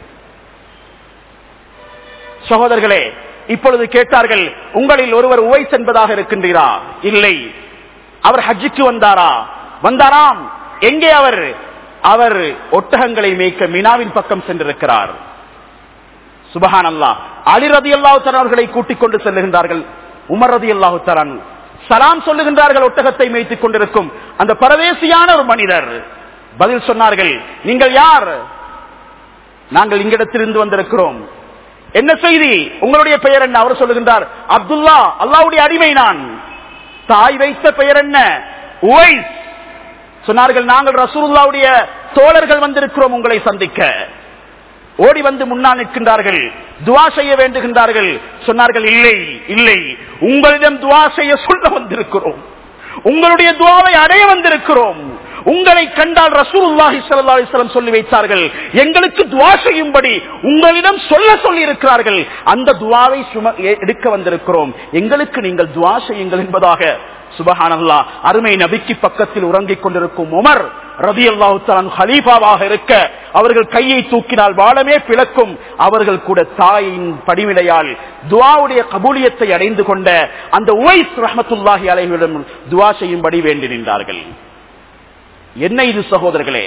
சகோதரர்களே இப்பொழுது கேட்டார்கள் உங்களில் ஒருவர் உவைஸ் என்பதாக இருக்கின்றீரா இல்லை அவர் ஹஜ்ஜுக்கு வந்தாரா வந்தாராம் எங்கே அவர் அவர் ஒட்டகங்களை மேய்க்க மினாவின் பக்கம் சென்றிருக்கிறார் சுபஹான் அல்லா அலி ரதி அல்லாஹு அவர்களை கூட்டிக் கொண்டு செல்லுகின்றார்கள் உமர் ரதி அல்லாஹு தலான் சலாம் சொல்லுகின்றார்கள் ஒட்டகத்தை மேய்த்துக் கொண்டிருக்கும் அந்த பரதேசியான ஒரு மனிதர் பதில் சொன்னார்கள் நீங்கள் யார் நாங்கள் இங்கிடத்திலிருந்து வந்திருக்கிறோம் என்ன செய்தி உங்களுடைய பெயர் என்ன அவர் சொல்லுகின்றார் அப்துல்லா அல்லாவுடைய அடிமை நான் தாய் வைத்த பெயர் என்ன உவைஸ் சொன்னார்கள் நாங்கள் ரசூலுல்லாவுடைய தோழர்கள் வந்திருக்கிறோம் உங்களை சந்திக்க ஓடி வந்து முன்னால் நிற்கின்றார்கள் துவா செய்ய வேண்டுகின்றார்கள் சொன்னார்கள் இல்லை இல்லை உங்களிடம் துவா செய்ய சொல்ல வந்திருக்கிறோம் உங்களுடைய துவாவை அடைய வந்திருக்கிறோம் உங்களை கண்டால் ரசூலுல்லாஹி ஸல்லல்லாஹு அலைஹி வஸல்லம் சொல்லி வைத்தார்கள் எங்களுக்கு துவா செய்யும்படி உங்களிடம் சொல்ல சொல்லி இருக்கிறார்கள் அந்த துவாவை சும எடுக்க வந்திருக்கிறோம் எங்களுக்கு நீங்கள் துவா செய்யுங்கள் என்பதாக சுபஹானல்லா அருமை நபிக்கு பக்கத்தில் உறங்கிக் கொண்டிருக்கும் உமர் ரதி அல்லாஹு ஹலீஃபாவாக இருக்க அவர்கள் கையை தூக்கினால் வாழமே பிளக்கும் அவர்கள் கூட தாயின் படிவிடையால் துவாவுடைய கபூலியத்தை அடைந்து கொண்ட அந்த உவைஸ் ரஹமத்துல்லாஹி அலைகளிடம் துவா செய்யும்படி வேண்டி நின்றார்கள் என்ன இது சகோதரர்களே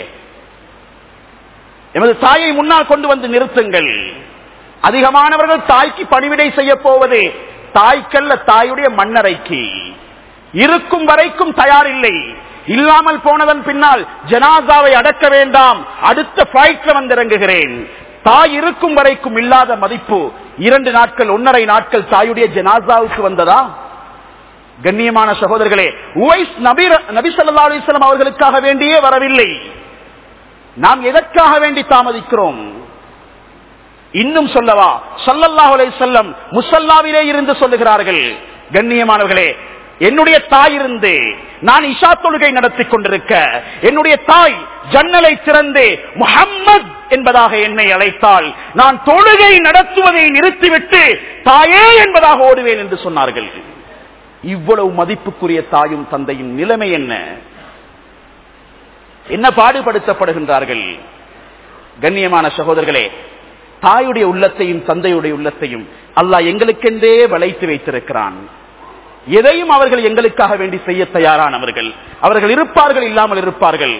எமது தாயை முன்னால் கொண்டு வந்து நிறுத்துங்கள் அதிகமானவர்கள் தாய்க்கு பணிவிடை செய்ய போவது தாய்க்கல்ல தாயுடைய மண்ணறைக்கு இருக்கும் வரைக்கும் தயாரில்லை இல்லாமல் போனதன் பின்னால் ஜனாசாவை அடக்க வேண்டாம் அடுத்த பிளைட்ல வந்திறங்குகிறேன் தாய் இருக்கும் வரைக்கும் இல்லாத மதிப்பு இரண்டு நாட்கள் ஒன்னரை நாட்கள் தாயுடைய ஜனாசாவுக்கு வந்ததா கண்ணியமான சகோதரர்களே உவைஸ் நபி நபி சல்லா அலிஸ்லாம் அவர்களுக்காக வேண்டியே வரவில்லை நாம் எதற்காக வேண்டி தாமதிக்கிறோம் இன்னும் சொல்லவா சல்லல்லாஹு அலை செல்லம் முசல்லாவிலே இருந்து சொல்லுகிறார்கள் கண்ணியமானவர்களே என்னுடைய தாய் இருந்து நான் இஷா தொழுகை நடத்தி கொண்டிருக்க என்னுடைய தாய் ஜன்னலை திறந்து முஹம்மத் என்பதாக என்னை அழைத்தால் நான் தொழுகை நடத்துவதை நிறுத்திவிட்டு தாயே என்பதாக ஓடுவேன் என்று சொன்னார்கள் இவ்வளவு மதிப்புக்குரிய தாயும் தந்தையும் நிலைமை என்ன என்ன பாடுபடுத்தப்படுகின்றார்கள் கண்ணியமான சகோதரர்களே தாயுடைய உள்ளத்தையும் தந்தையுடைய உள்ளத்தையும் அல்லாஹ் எங்களுக்கென்றே வளைத்து வைத்திருக்கிறான் எதையும் அவர்கள் எங்களுக்காக வேண்டி செய்ய தயாரானவர்கள் அவர்கள் இருப்பார்கள் இல்லாமல் இருப்பார்கள்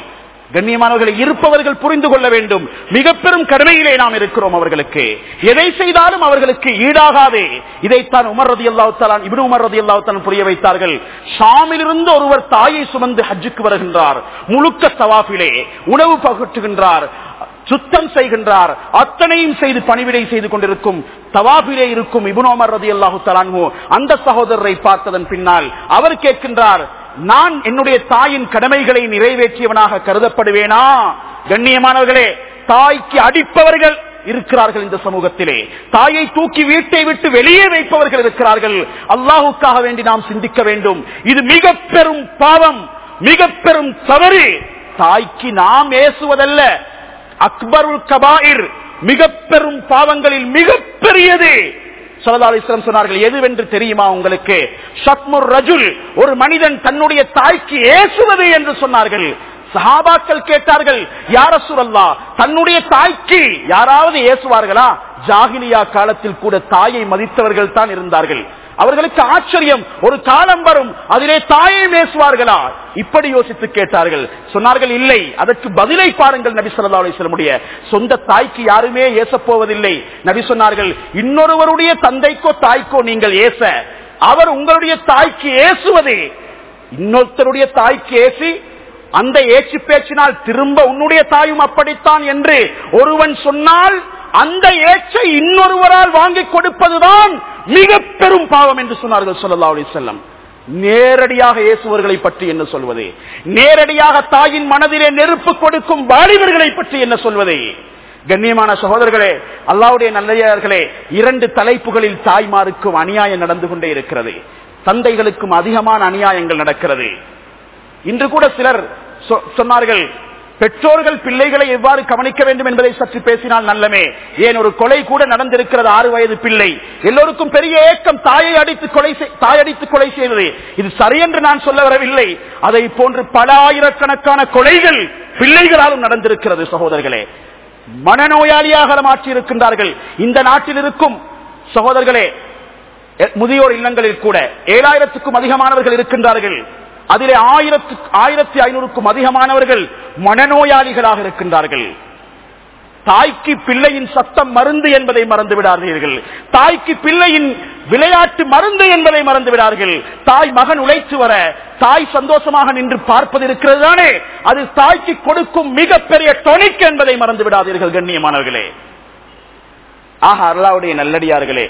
கண்ணியமானவர்களை இருப்பவர்கள் புரிந்து கொள்ள வேண்டும் மிக பெரும் கடமையிலே நாம் இருக்கிறோம் அவர்களுக்கு எதை செய்தாலும் அவர்களுக்கு ஈடாகாது இதைத்தான் உமர் ரதி அல்லாவுத்தாலான் இபின் உமர் ரதி அல்லாவுத்தான் புரிய வைத்தார்கள் ஷாமிலிருந்து ஒருவர் தாயை சுமந்து ஹஜ்ஜுக்கு வருகின்றார் முழுக்க தவாஃபிலே உணவு பகற்றுகின்றார் சுத்தம் செய்கின்றார் அத்தனையும் செய்து பணிவிடை செய்து கொண்டிருக்கும் தவாபிலே இருக்கும் இபுனோமர் ரதி அல்லாஹு தலான்ஹு அந்த சகோதரரை பார்த்ததன் பின்னால் அவர் கேட்கின்றார் நான் என்னுடைய தாயின் கடமைகளை நிறைவேற்றியவனாக கருதப்படுவேனா கண்ணியமானவர்களே தாய்க்கு அடிப்பவர்கள் இருக்கிறார்கள் இந்த சமூகத்திலே தாயை தூக்கி வீட்டை விட்டு வெளியே வைப்பவர்கள் இருக்கிறார்கள் அல்லாஹுக்காக வேண்டி நாம் சிந்திக்க வேண்டும் இது மிக பெரும் பாவம் மிக பெரும் தவறு தாய்க்கு நாம் ஏசுவதல்ல அக்பருல் கபாயிர் மிக பெரும் பாவங்களில் மிக பெரியது சலதாலிஸ்லம் சொன்னார்கள் எதுவென்று தெரியுமா உங்களுக்கு ஷத்முர் ரஜுல் ஒரு மனிதன் தன்னுடைய தாய்க்கு ஏசுவது என்று சொன்னார்கள் சஹாபாக்கள் கேட்டார்கள் யார சுரல்லா தன்னுடைய தாய்க்கு யாராவது ஏசுவார்களா ஜாகிலியா காலத்தில் கூட தாயை மதித்தவர்கள் தான் இருந்தார்கள் அவர்களுக்கு ஆச்சரியம் ஒரு காலம் வரும் அதிலே தாயை பேசுவார்களா இப்படி யோசித்து கேட்டார்கள் சொன்னார்கள் இல்லை அதற்கு பதிலை பாருங்கள் நபி சொல்லா அலிஸ்லமுடைய சொந்த தாய்க்கு யாருமே ஏசப்போவதில்லை நபி சொன்னார்கள் இன்னொருவருடைய தந்தைக்கோ தாய்க்கோ நீங்கள் ஏச அவர் உங்களுடைய தாய்க்கு ஏசுவது இன்னொருத்தருடைய தாய்க்கு ஏசி அந்த ஏச்சு பேச்சினால் திரும்ப உன்னுடைய தாயும் அப்படித்தான் என்று ஒருவன் சொன்னால் அந்த ஏச்சை இன்னொருவரால் வாங்கி கொடுப்பதுதான் மிக பெரும் பாவம் என்று சொன்னார்கள் சொல்லல்லா அலி செல்லம் நேரடியாக இயேசுவர்களை பற்றி என்ன சொல்வது நேரடியாக தாயின் மனதிலே நெருப்பு கொடுக்கும் வாலிபர்களை பற்றி என்ன சொல்வது கண்ணியமான சகோதரர்களே அல்லாவுடைய நல்லையர்களே இரண்டு தலைப்புகளில் தாய்மாருக்கும் அநியாயம் நடந்து கொண்டே இருக்கிறது தந்தைகளுக்கும் அதிகமான அநியாயங்கள் நடக்கிறது இன்று கூட சிலர் சொன்னார்கள் பெற்றோர்கள் பிள்ளைகளை எவ்வாறு கவனிக்க வேண்டும் என்பதை சற்று பேசினால் நல்லமே ஏன் ஒரு கொலை கூட நடந்திருக்கிறது ஆறு வயது பிள்ளை எல்லோருக்கும் பெரிய ஏக்கம் தாயை அடித்து கொலை தாயடித்து கொலை செய்தது இது சரியென்று நான் சொல்ல வரவில்லை அதை போன்று பல ஆயிரக்கணக்கான கொலைகள் பிள்ளைகளாலும் நடந்திருக்கிறது சகோதரர்களே மனநோயாளியாக மாற்றி இருக்கின்றார்கள் இந்த நாட்டில் இருக்கும் சகோதரர்களே முதியோர் இல்லங்களில் கூட ஏழாயிரத்துக்கும் அதிகமானவர்கள் இருக்கின்றார்கள் அதிலே ஆயிரத்து ஆயிரத்தி ஐநூறுக்கும் அதிகமானவர்கள் மனநோயாளிகளாக இருக்கின்றார்கள் தாய்க்கு பிள்ளையின் சத்தம் மருந்து என்பதை மறந்து விடாதீர்கள் தாய்க்கு பிள்ளையின் விளையாட்டு மருந்து என்பதை மறந்து விடார்கள் தாய் மகன் உழைத்து வர தாய் சந்தோஷமாக நின்று பார்ப்பது இருக்கிறது தானே அது தாய்க்கு கொடுக்கும் மிகப்பெரிய டொனிக் என்பதை மறந்து விடாதீர்கள் கண்ணியமானவர்களே ஆக அல்லாவுடைய நல்லடியார்களே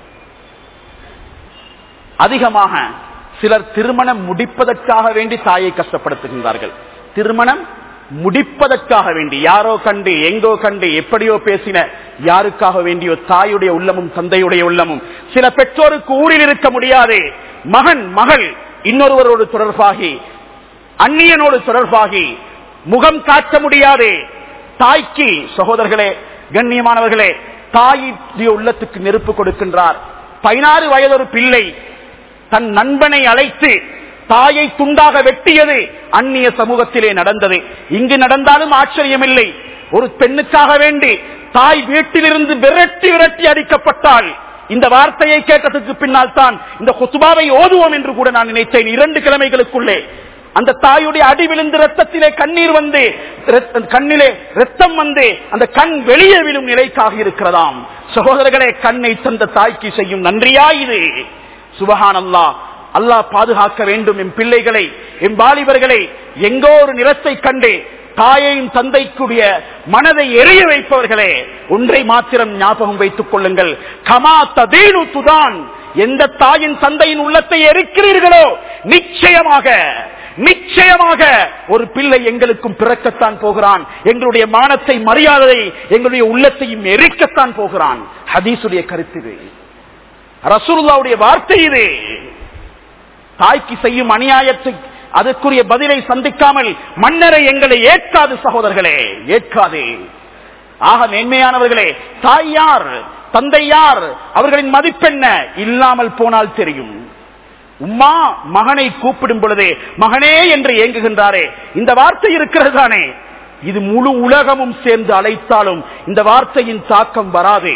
அதிகமாக சிலர் திருமணம் முடிப்பதற்காக வேண்டி தாயை கஷ்டப்படுத்துகின்றார்கள் திருமணம் முடிப்பதற்காக வேண்டி யாரோ கண்டு எங்கோ கண்டு எப்படியோ பேசின யாருக்காக வேண்டியோ தாயுடைய உள்ளமும் தந்தையுடைய உள்ளமும் சில பெற்றோருக்கு ஊரில் இருக்க முடியாது மகன் மகள் இன்னொருவரோடு தொடர்பாகி அந்நியனோடு தொடர்பாகி முகம் காட்ட முடியாது தாய்க்கு சகோதரர்களே கண்ணியமானவர்களே தாயுடைய உள்ளத்துக்கு நெருப்பு கொடுக்கின்றார் பதினாறு வயதொரு பிள்ளை தன் நண்பனை அழைத்து தாயை துண்டாக வெட்டியது அந்நிய சமூகத்திலே நடந்தது இங்கு நடந்தாலும் ஆச்சரியமில்லை ஒரு பெண்ணுக்காக வேண்டி தாய் வீட்டிலிருந்து விரட்டி விரட்டி அடிக்கப்பட்டால் இந்த வார்த்தையை கேட்டதுக்கு பின்னால் தான் இந்த கொத்துபாவை ஓதுவோம் என்று கூட நான் நினைத்தேன் இரண்டு கிழமைகளுக்குள்ளே அந்த தாயுடைய அடி விழுந்து ரத்தத்திலே கண்ணீர் வந்து கண்ணிலே ரத்தம் வந்து அந்த கண் வெளியே விழும் நிலைக்காக இருக்கிறதாம் சகோதரர்களே கண்ணை தந்த தாய்க்கு செய்யும் நன்றியா இது சுபஹான் அல்லா அல்லாஹ் பாதுகாக்க வேண்டும் என் பிள்ளைகளை என் வாலிபர்களை எங்கோ ஒரு நிறத்தை கண்டு தாயையும் தந்தைக்குரிய மனதை எரிய வைப்பவர்களே ஒன்றை மாத்திரம் ஞாபகம் வைத்துக் கொள்ளுங்கள் கமா ததீனு துதான் எந்த தாயின் தந்தையின் உள்ளத்தை எரிக்கிறீர்களோ நிச்சயமாக நிச்சயமாக ஒரு பிள்ளை எங்களுக்கும் பிறக்கத்தான் போகிறான் எங்களுடைய மானத்தை மரியாதை எங்களுடைய உள்ளத்தையும் எரிக்கத்தான் போகிறான் ஹதீசுடைய கருத்து இது ரசூலுல்லாவுடைய வார்த்தை இது தாய்க்கு செய்யும் அநியாயத்தை அதற்குரிய பதிலை சந்திக்காமல் மன்னரை எங்களை ஏற்காது சகோதரர்களே ஏற்காது ஆக மேன்மையானவர்களே தாய் யார் தந்தை யார் அவர்களின் மதிப்பென்ன இல்லாமல் போனால் தெரியும் உம்மா மகனை கூப்பிடும் பொழுதே மகனே என்று ஏங்குகின்றாரே இந்த வார்த்தை இருக்கிறது தானே இது முழு உலகமும் சேர்ந்து அழைத்தாலும் இந்த வார்த்தையின் தாக்கம் வராதே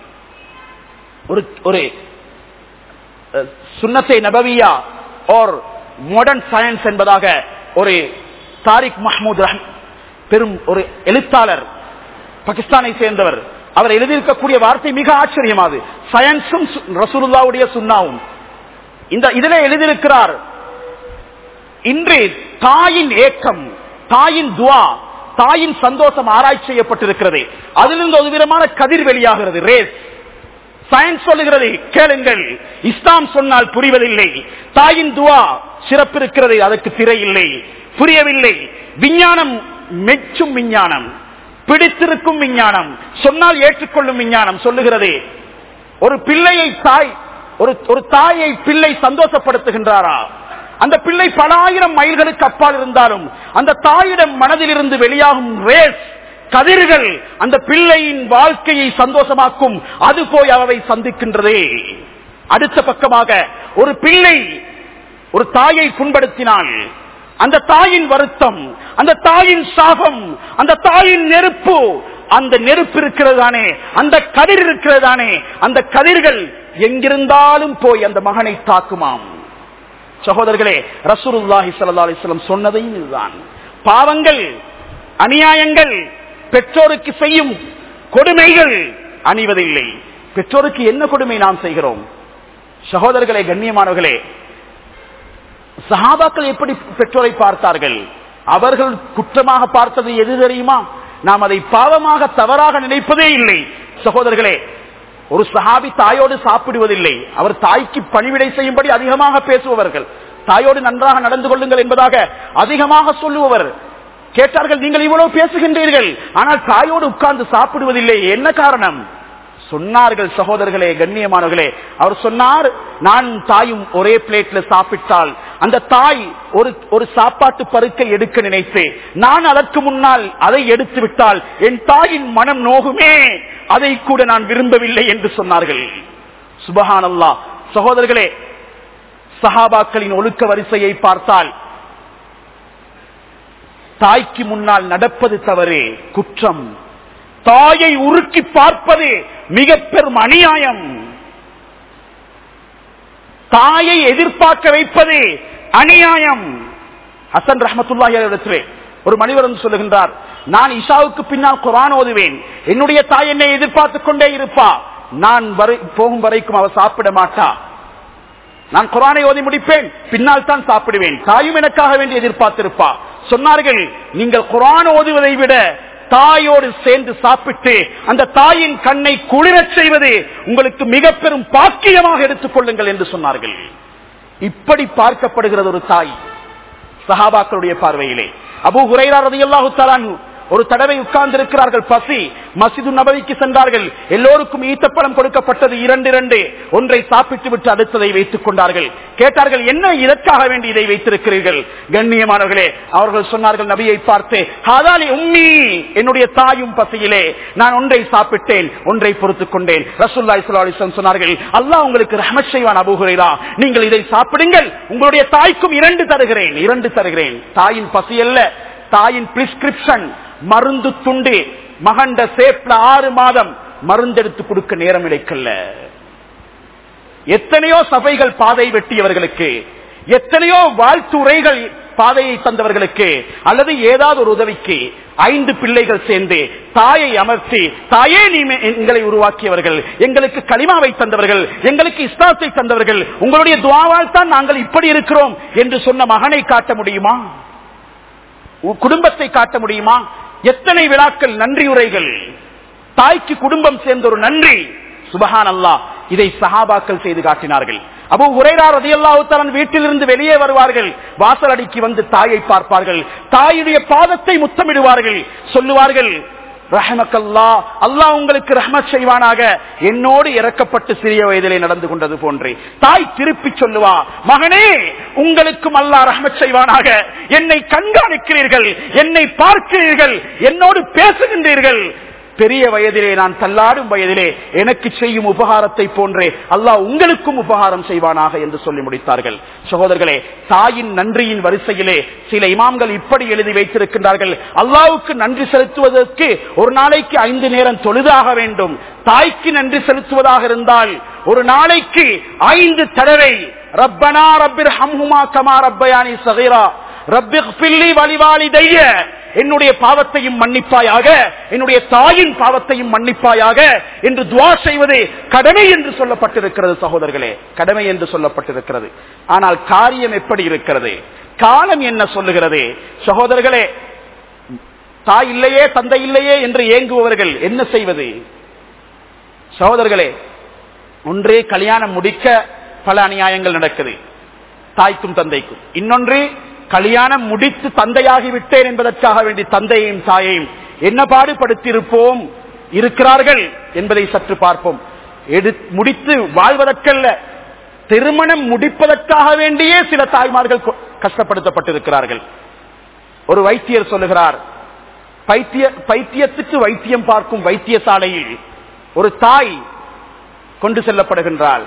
ஒரு ஒரு சுன்னத்தை நபவியா ஓர் மாடர்ன் சயின்ஸ் என்பதாக ஒரு தாரிக் மஹமூத் பெரும் ஒரு எழுத்தாளர் பாகிஸ்தானை சேர்ந்தவர் அவர் எழுதியிருக்கக்கூடிய வார்த்தை மிக ஆச்சரியமாது சயன்ஸும் ரசூலுல்லாவுடைய சுண்ணாவும் இந்த இதிலே எழுதியிருக்கிறார் இன்று தாயின் ஏக்கம் தாயின் துவா தாயின் சந்தோஷம் ஆராய்ச்சி செய்யப்பட்டிருக்கிறது அதிலிருந்து ஒரு விதமான கதிர் வெளியாகிறது ரேஸ் சயின்ஸ் சொல்லுகிறது கேளுங்கள் இஸ்லாம் சொன்னால் புரிவதில்லை தாயின் துவா சிறப்பு இருக்கிறது அதற்கு திரை இல்லை புரியவில்லை விஞ்ஞானம் மெச்சும் விஞ்ஞானம் பிடித்திருக்கும் விஞ்ஞானம் சொன்னால் ஏற்றுக்கொள்ளும் விஞ்ஞானம் சொல்லுகிறது ஒரு பிள்ளையை தாய் ஒரு ஒரு தாயை பிள்ளை சந்தோஷப்படுத்துகின்றாரா அந்த பிள்ளை பல ஆயிரம் மைல்களுக்கு அப்பால் இருந்தாலும் அந்த தாயிடம் மனதில் இருந்து வெளியாகும் ரேஸ் கதிர்கள் அந்த பிள்ளையின் வாழ்க்கையை சந்தோஷமாக்கும் அது போய் அவரை சந்திக்கின்றதே அடுத்த பக்கமாக ஒரு பிள்ளை ஒரு தாயை புண்படுத்தினால் அந்த தாயின் வருத்தம் அந்த தாயின் சாபம் அந்த தாயின் நெருப்பு அந்த நெருப்பு இருக்கிறதானே அந்த கதிர் இருக்கிறதானே அந்த கதிர்கள் எங்கிருந்தாலும் போய் அந்த மகனை தாக்குமாம் சகோதரர்களே ரசூருல்லாஹி சல்லா அலிஸ்லம் சொன்னதையும் இதுதான் பாவங்கள் அநியாயங்கள் பெற்றோருக்கு செய்யும் கொடுமைகள் அணிவதில்லை பெற்றோருக்கு என்ன கொடுமை நாம் செய்கிறோம் சகோதரர்களே கண்ணியமானவர்களே சஹாபாக்கள் எப்படி பெற்றோரை பார்த்தார்கள் அவர்கள் குற்றமாக பார்த்தது எது தெரியுமா நாம் அதை பாவமாக தவறாக நினைப்பதே இல்லை சகோதரர்களே ஒரு சஹாபி தாயோடு சாப்பிடுவதில்லை அவர் தாய்க்கு பணிவிடை செய்யும்படி அதிகமாக பேசுபவர்கள் தாயோடு நன்றாக நடந்து கொள்ளுங்கள் என்பதாக அதிகமாக சொல்லுபவர் கேட்டார்கள் நீங்கள் இவ்வளவு பேசுகின்றீர்கள் ஆனால் தாயோடு உட்கார்ந்து சாப்பிடுவதில்லை என்ன காரணம் சொன்னார்கள் சகோதரர்களே கண்ணியமானவர்களே அவர் சொன்னார் நான் தாயும் ஒரே பிளேட்ல சாப்பிட்டால் அந்த தாய் ஒரு ஒரு சாப்பாட்டு பருக்கை எடுக்க நினைத்து நான் அதற்கு முன்னால் அதை எடுத்து விட்டால் என் தாயின் மனம் நோகுமே அதை கூட நான் விரும்பவில்லை என்று சொன்னார்கள் சுபஹானல்லா சகோதரர்களே சஹாபாக்களின் ஒழுக்க வரிசையை பார்த்தால் தாய்க்கு முன்னால் நடப்பது தவறு குற்றம் தாயை உருக்கி பார்ப்பது மிக பெரும் அநியாயம் தாயை எதிர்பார்க்க வைப்பது அநியாயம் ஹசன் ரஹமத்துல்லாஹி இடத்திலே ஒரு மனிதர் வந்து சொல்லுகின்றார் நான் இஷாவுக்கு பின்னால் குரான் ஓதுவேன் என்னுடைய தாய் என்னை எதிர்பார்த்துக் கொண்டே இருப்பா நான் வரை போகும் வரைக்கும் அவ சாப்பிட மாட்டா நான் குரானை ஓதி முடிப்பேன் பின்னால் தான் சாப்பிடுவேன் தாயும் எனக்காக வேண்டி எதிர்பார்த்திருப்பா சொன்னார்கள் நீங்கள் குரான் ஓதுவதை விட தாயோடு சேர்ந்து சாப்பிட்டு அந்த தாயின் கண்ணை குளிரச் செய்வது உங்களுக்கு மிக பெரும் பாக்கியமாக எடுத்துக் கொள்ளுங்கள் என்று சொன்னார்கள் இப்படி பார்க்கப்படுகிறது ஒரு தாய் சஹாபாக்களுடைய பார்வையிலே அபு ஹுரைரா ரதியல்லாஹு தலானு ஒரு தடவை உட்கார்ந்து இருக்கிறார்கள் பசி மசிது நபவிக்கு சென்றார்கள் எல்லோருக்கும் ஈத்தப்பழம் கொடுக்கப்பட்டது இரண்டு இரண்டு ஒன்றை சாப்பிட்டு விட்டு அடுத்ததை வைத்துக் கொண்டார்கள் கேட்டார்கள் என்ன இதற்காக வேண்டி இதை வைத்திருக்கிறீர்கள் கண்ணியமானவர்களே அவர்கள் சொன்னார்கள் நபியை பார்த்து ஹாதாலி உம்மி என்னுடைய தாயும் பசியிலே நான் ஒன்றை சாப்பிட்டேன் ஒன்றை பொறுத்துக் கொண்டேன் ரசூல்லா இஸ்லாம் சொன்னார்கள் அல்லாஹ் உங்களுக்கு ரஹமத் செய்வான் அபுகுரைரா நீங்கள் இதை சாப்பிடுங்கள் உங்களுடைய தாய்க்கும் இரண்டு தருகிறேன் இரண்டு தருகிறேன் தாயின் பசி அல்ல தாயின் பிரிஸ்கிரிப்ஷன் மருந்து துண்டு மகண்ட சேப்ல ஆறு மாதம் மருந்தெடுத்து கொடுக்க நேரம் இழைக்கல்ல எத்தனையோ சபைகள் பாதை வெட்டியவர்களுக்கு எத்தனையோ வாழ்த்துறைகள் பாதையை தந்தவர்களுக்கு அல்லது ஏதாவது ஒரு உதவிக்கு ஐந்து பிள்ளைகள் சேர்ந்து தாயை அமர்த்தி தாயே நீ எங்களை உருவாக்கியவர்கள் எங்களுக்கு களிமாவை தந்தவர்கள் எங்களுக்கு இஸ்லாத்தை தந்தவர்கள் உங்களுடைய துவாவால் தான் நாங்கள் இப்படி இருக்கிறோம் என்று சொன்ன மகனை காட்ட முடியுமா குடும்பத்தை காட்ட முடியுமா எத்தனை விழாக்கள் நன்றி உரைகள் தாய்க்கு குடும்பம் சேர்ந்த ஒரு நன்றி சுபஹான் அல்லா இதை சஹாபாக்கள் செய்து காட்டினார்கள் அப்போ உரையார் ரதியல்லாவுத்தலன் வீட்டிலிருந்து வெளியே வருவார்கள் வாசல் அடிக்கு வந்து தாயை பார்ப்பார்கள் தாயுடைய பாதத்தை முத்தமிடுவார்கள் சொல்லுவார்கள் ரஹமக்கல்லா அல்லாஹ் உங்களுக்கு ரஹமத் செய்வானாக என்னோடு இறக்கப்பட்டு சிறிய வயதிலே நடந்து கொண்டது போன்றே தாய் திருப்பி சொல்லுவா மகனே உங்களுக்கும் அல்லாஹ் ரஹமத் செய்வானாக என்னை கண்காணிக்கிறீர்கள் என்னை பார்க்கிறீர்கள் என்னோடு பேசுகின்றீர்கள் பெரிய வயதிலே நான் தள்ளாடும் வயதிலே எனக்கு செய்யும் உபகாரத்தை போன்றே அல்லாஹ் உங்களுக்கும் உபகாரம் செய்வானாக என்று சொல்லி முடித்தார்கள் சகோதரர்களே தாயின் நன்றியின் வரிசையிலே சில இமாம்கள் இப்படி எழுதி வைத்திருக்கின்றார்கள் அல்லாவுக்கு நன்றி செலுத்துவதற்கு ஒரு நாளைக்கு ஐந்து நேரம் தொழுதாக வேண்டும் தாய்க்கு நன்றி செலுத்துவதாக இருந்தால் ஒரு நாளைக்கு ஐந்து தடவை ரப்பனா ரப்பிர் ஹம்ஹுமா கமா ரப்பயானி சகைரா ரப்பிக் பில்லி வழிவாளி தைய என்னுடைய பாவத்தையும் மன்னிப்பாயாக என்னுடைய தாயின் பாவத்தையும் மன்னிப்பாயாக என்று துவா செய்வது கடமை என்று சொல்லப்பட்டிருக்கிறது சகோதரர்களே கடமை என்று சொல்லப்பட்டிருக்கிறது ஆனால் காரியம் எப்படி இருக்கிறது காலம் என்ன சொல்லுகிறது சகோதரர்களே தாய் இல்லையே தந்தை இல்லையே என்று ஏங்குபவர்கள் என்ன செய்வது சகோதரர்களே ஒன்றே கல்யாணம் முடிக்க பல அநியாயங்கள் நடக்குது தாய்க்கும் தந்தைக்கும் இன்னொன்று கல்யாணம் முடித்து தந்தையாகி விட்டேன் என்பதற்காக வேண்டி தந்தையையும் தாயையும் என்ன பாடுபடுத்தியிருப்போம் இருக்கிறார்கள் என்பதை சற்று பார்ப்போம் எடு முடித்து வாழ்வதற்கல்ல திருமணம் முடிப்பதற்காக வேண்டியே சில தாய்மார்கள் கொ- கஷ்டப்படுத்தப்பட்டிருக்கிறார்கள் ஒரு வைத்தியர் சொல்லுகிறார் பைத்திய பைத்தியத்துக்கு வைத்தியம் பார்க்கும் வைத்தியசாலையில் ஒரு தாய் கொண்டு செல்லப்படுகின்றாள்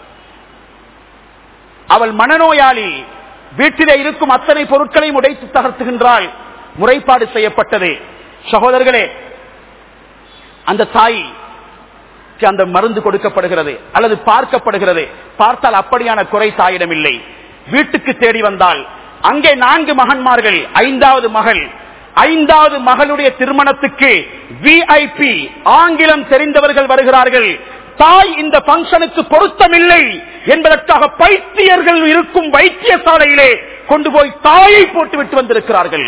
அவள் மனநோயாளி வீட்டிலே இருக்கும் அத்தனை பொருட்களையும் உடைத்து தகர்த்துகின்றாள் முறைப்பாடு செய்யப்பட்டது சகோதரர்களே அந்த தாய் அந்த மருந்து கொடுக்கப்படுகிறது அல்லது பார்க்கப்படுகிறது பார்த்தால் அப்படியான குறை தாயிடம் இல்லை வீட்டுக்கு தேடி வந்தால் அங்கே நான்கு மகன்மார்கள் ஐந்தாவது மகள் ஐந்தாவது மகளுடைய திருமணத்துக்கு விஐபி ஆங்கிலம் தெரிந்தவர்கள் வருகிறார்கள் தாய் இந்த பங்கனுக்கு பொருத்தமில்லை என்பதற்காக பைத்தியர்கள் இருக்கும் வைத்தியசாலையிலே கொண்டு போய் தாயை போட்டுவிட்டு வந்திருக்கிறார்கள்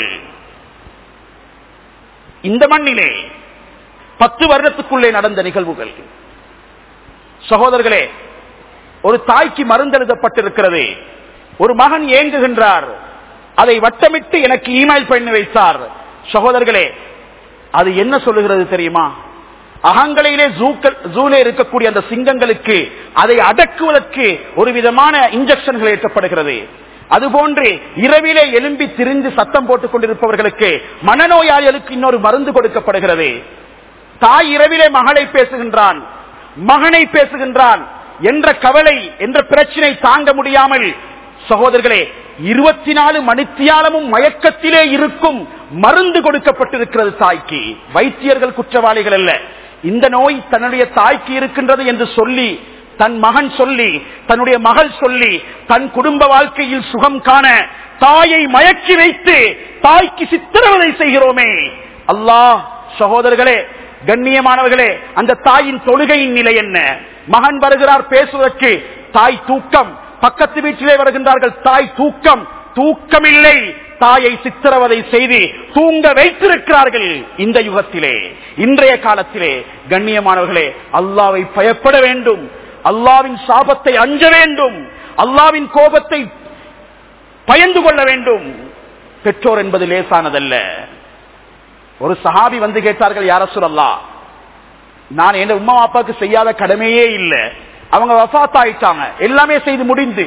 இந்த மண்ணிலே பத்து வருடத்துக்குள்ளே நடந்த நிகழ்வுகள் சகோதரர்களே ஒரு தாய்க்கு மருந்தெழுதப்பட்டிருக்கிறது ஒரு மகன் ஏங்குகின்றார் அதை வட்டமிட்டு எனக்கு இமெயில் பண்ணி வைத்தார் சகோதரர்களே அது என்ன சொல்லுகிறது தெரியுமா அகங்களையிலே ஜூக்கள் ஜூலே இருக்கக்கூடிய அந்த சிங்கங்களுக்கு அதை அடக்குவதற்கு ஒரு விதமான இன்ஜெக்ஷன்கள் ஏற்றப்படுகிறது அதுபோன்று இரவிலே எலும்பி திரிந்து சத்தம் போட்டுக் கொண்டிருப்பவர்களுக்கு மனநோயாளிகளுக்கு இன்னொரு மருந்து கொடுக்கப்படுகிறது தாய் இரவிலே மகளை பேசுகின்றான் மகனை பேசுகின்றான் என்ற கவலை என்ற பிரச்சனை தாங்க முடியாமல் சகோதரர்களே இருபத்தி நாலு மணித்தியாலமும் மயக்கத்திலே இருக்கும் மருந்து கொடுக்கப்பட்டிருக்கிறது தாய்க்கு வைத்தியர்கள் குற்றவாளிகள் அல்ல இந்த நோய் தன்னுடைய தாய்க்கு இருக்கின்றது என்று சொல்லி தன் மகன் சொல்லி தன்னுடைய மகள் சொல்லி தன் குடும்ப வாழ்க்கையில் சுகம் காண தாயை மயக்கி வைத்து தாய்க்கு சித்திரவதை செய்கிறோமே அல்லாஹ் சகோதரர்களே கண்ணியமானவர்களே அந்த தாயின் தொழுகையின் நிலை என்ன மகன் வருகிறார் பேசுவதற்கு தாய் தூக்கம் பக்கத்து வீட்டிலே வருகின்றார்கள் தாய் தூக்கம் தூக்கமில்லை தாயை சித்திரவதை செய்து தூங்க வைத்திருக்கிறார்கள் இந்த யுகத்திலே இன்றைய காலத்திலே கண்ணியமானவர்களே அல்லாவை பயப்பட வேண்டும் அல்லாவின் சாபத்தை அஞ்ச வேண்டும் அல்லாவின் கோபத்தை பயந்து கொள்ள வேண்டும் பெற்றோர் என்பது லேசானதல்ல ஒரு சஹாபி வந்து கேட்டார்கள் யார சொல்லல்லா நான் என் உமா அப்பாவுக்கு செய்யாத கடமையே இல்லை அவங்க வஃத் ஆயிட்டாங்க எல்லாமே செய்து முடிந்து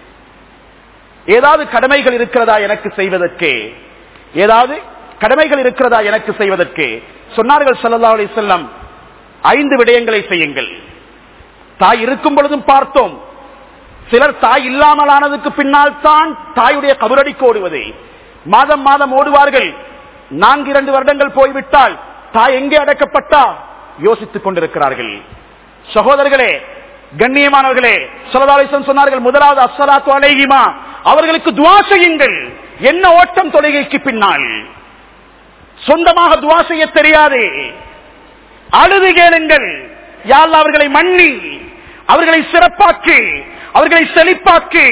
ஏதாவது கடமைகள் இருக்கிறதா எனக்கு செய்வதற்கு ஏதாவது கடமைகள் இருக்கிறதா எனக்கு செய்வதற்கு சொன்னார்கள் சல்லா அலி செல்லம் ஐந்து விடயங்களை செய்யுங்கள் தாய் இருக்கும் பொழுதும் பார்த்தோம் சிலர் தாய் இல்லாமல் ஆனதுக்கு பின்னால் தான் தாயுடைய கபரடிக்கு ஓடுவது மாதம் மாதம் ஓடுவார்கள் நான்கு இரண்டு வருடங்கள் போய்விட்டால் தாய் எங்கே அடக்கப்பட்டா யோசித்துக் கொண்டிருக்கிறார்கள் சகோதரர்களே கண்ணியமானவர்களே சொல்லதாலேசன் சொன்னார்கள் முதலாவது அஸ்வலாத்து அலைகிமா அவர்களுக்கு துவா செய்யுங்கள் என்ன ஓட்டம் தொழுகைக்கு பின்னால் சொந்தமாக துவா செய்ய தெரியாது அழுது கேளுங்கள் யாழ் அவர்களை மன்னி அவர்களை சிறப்பாக்கி அவர்களை செழிப்பாக்கி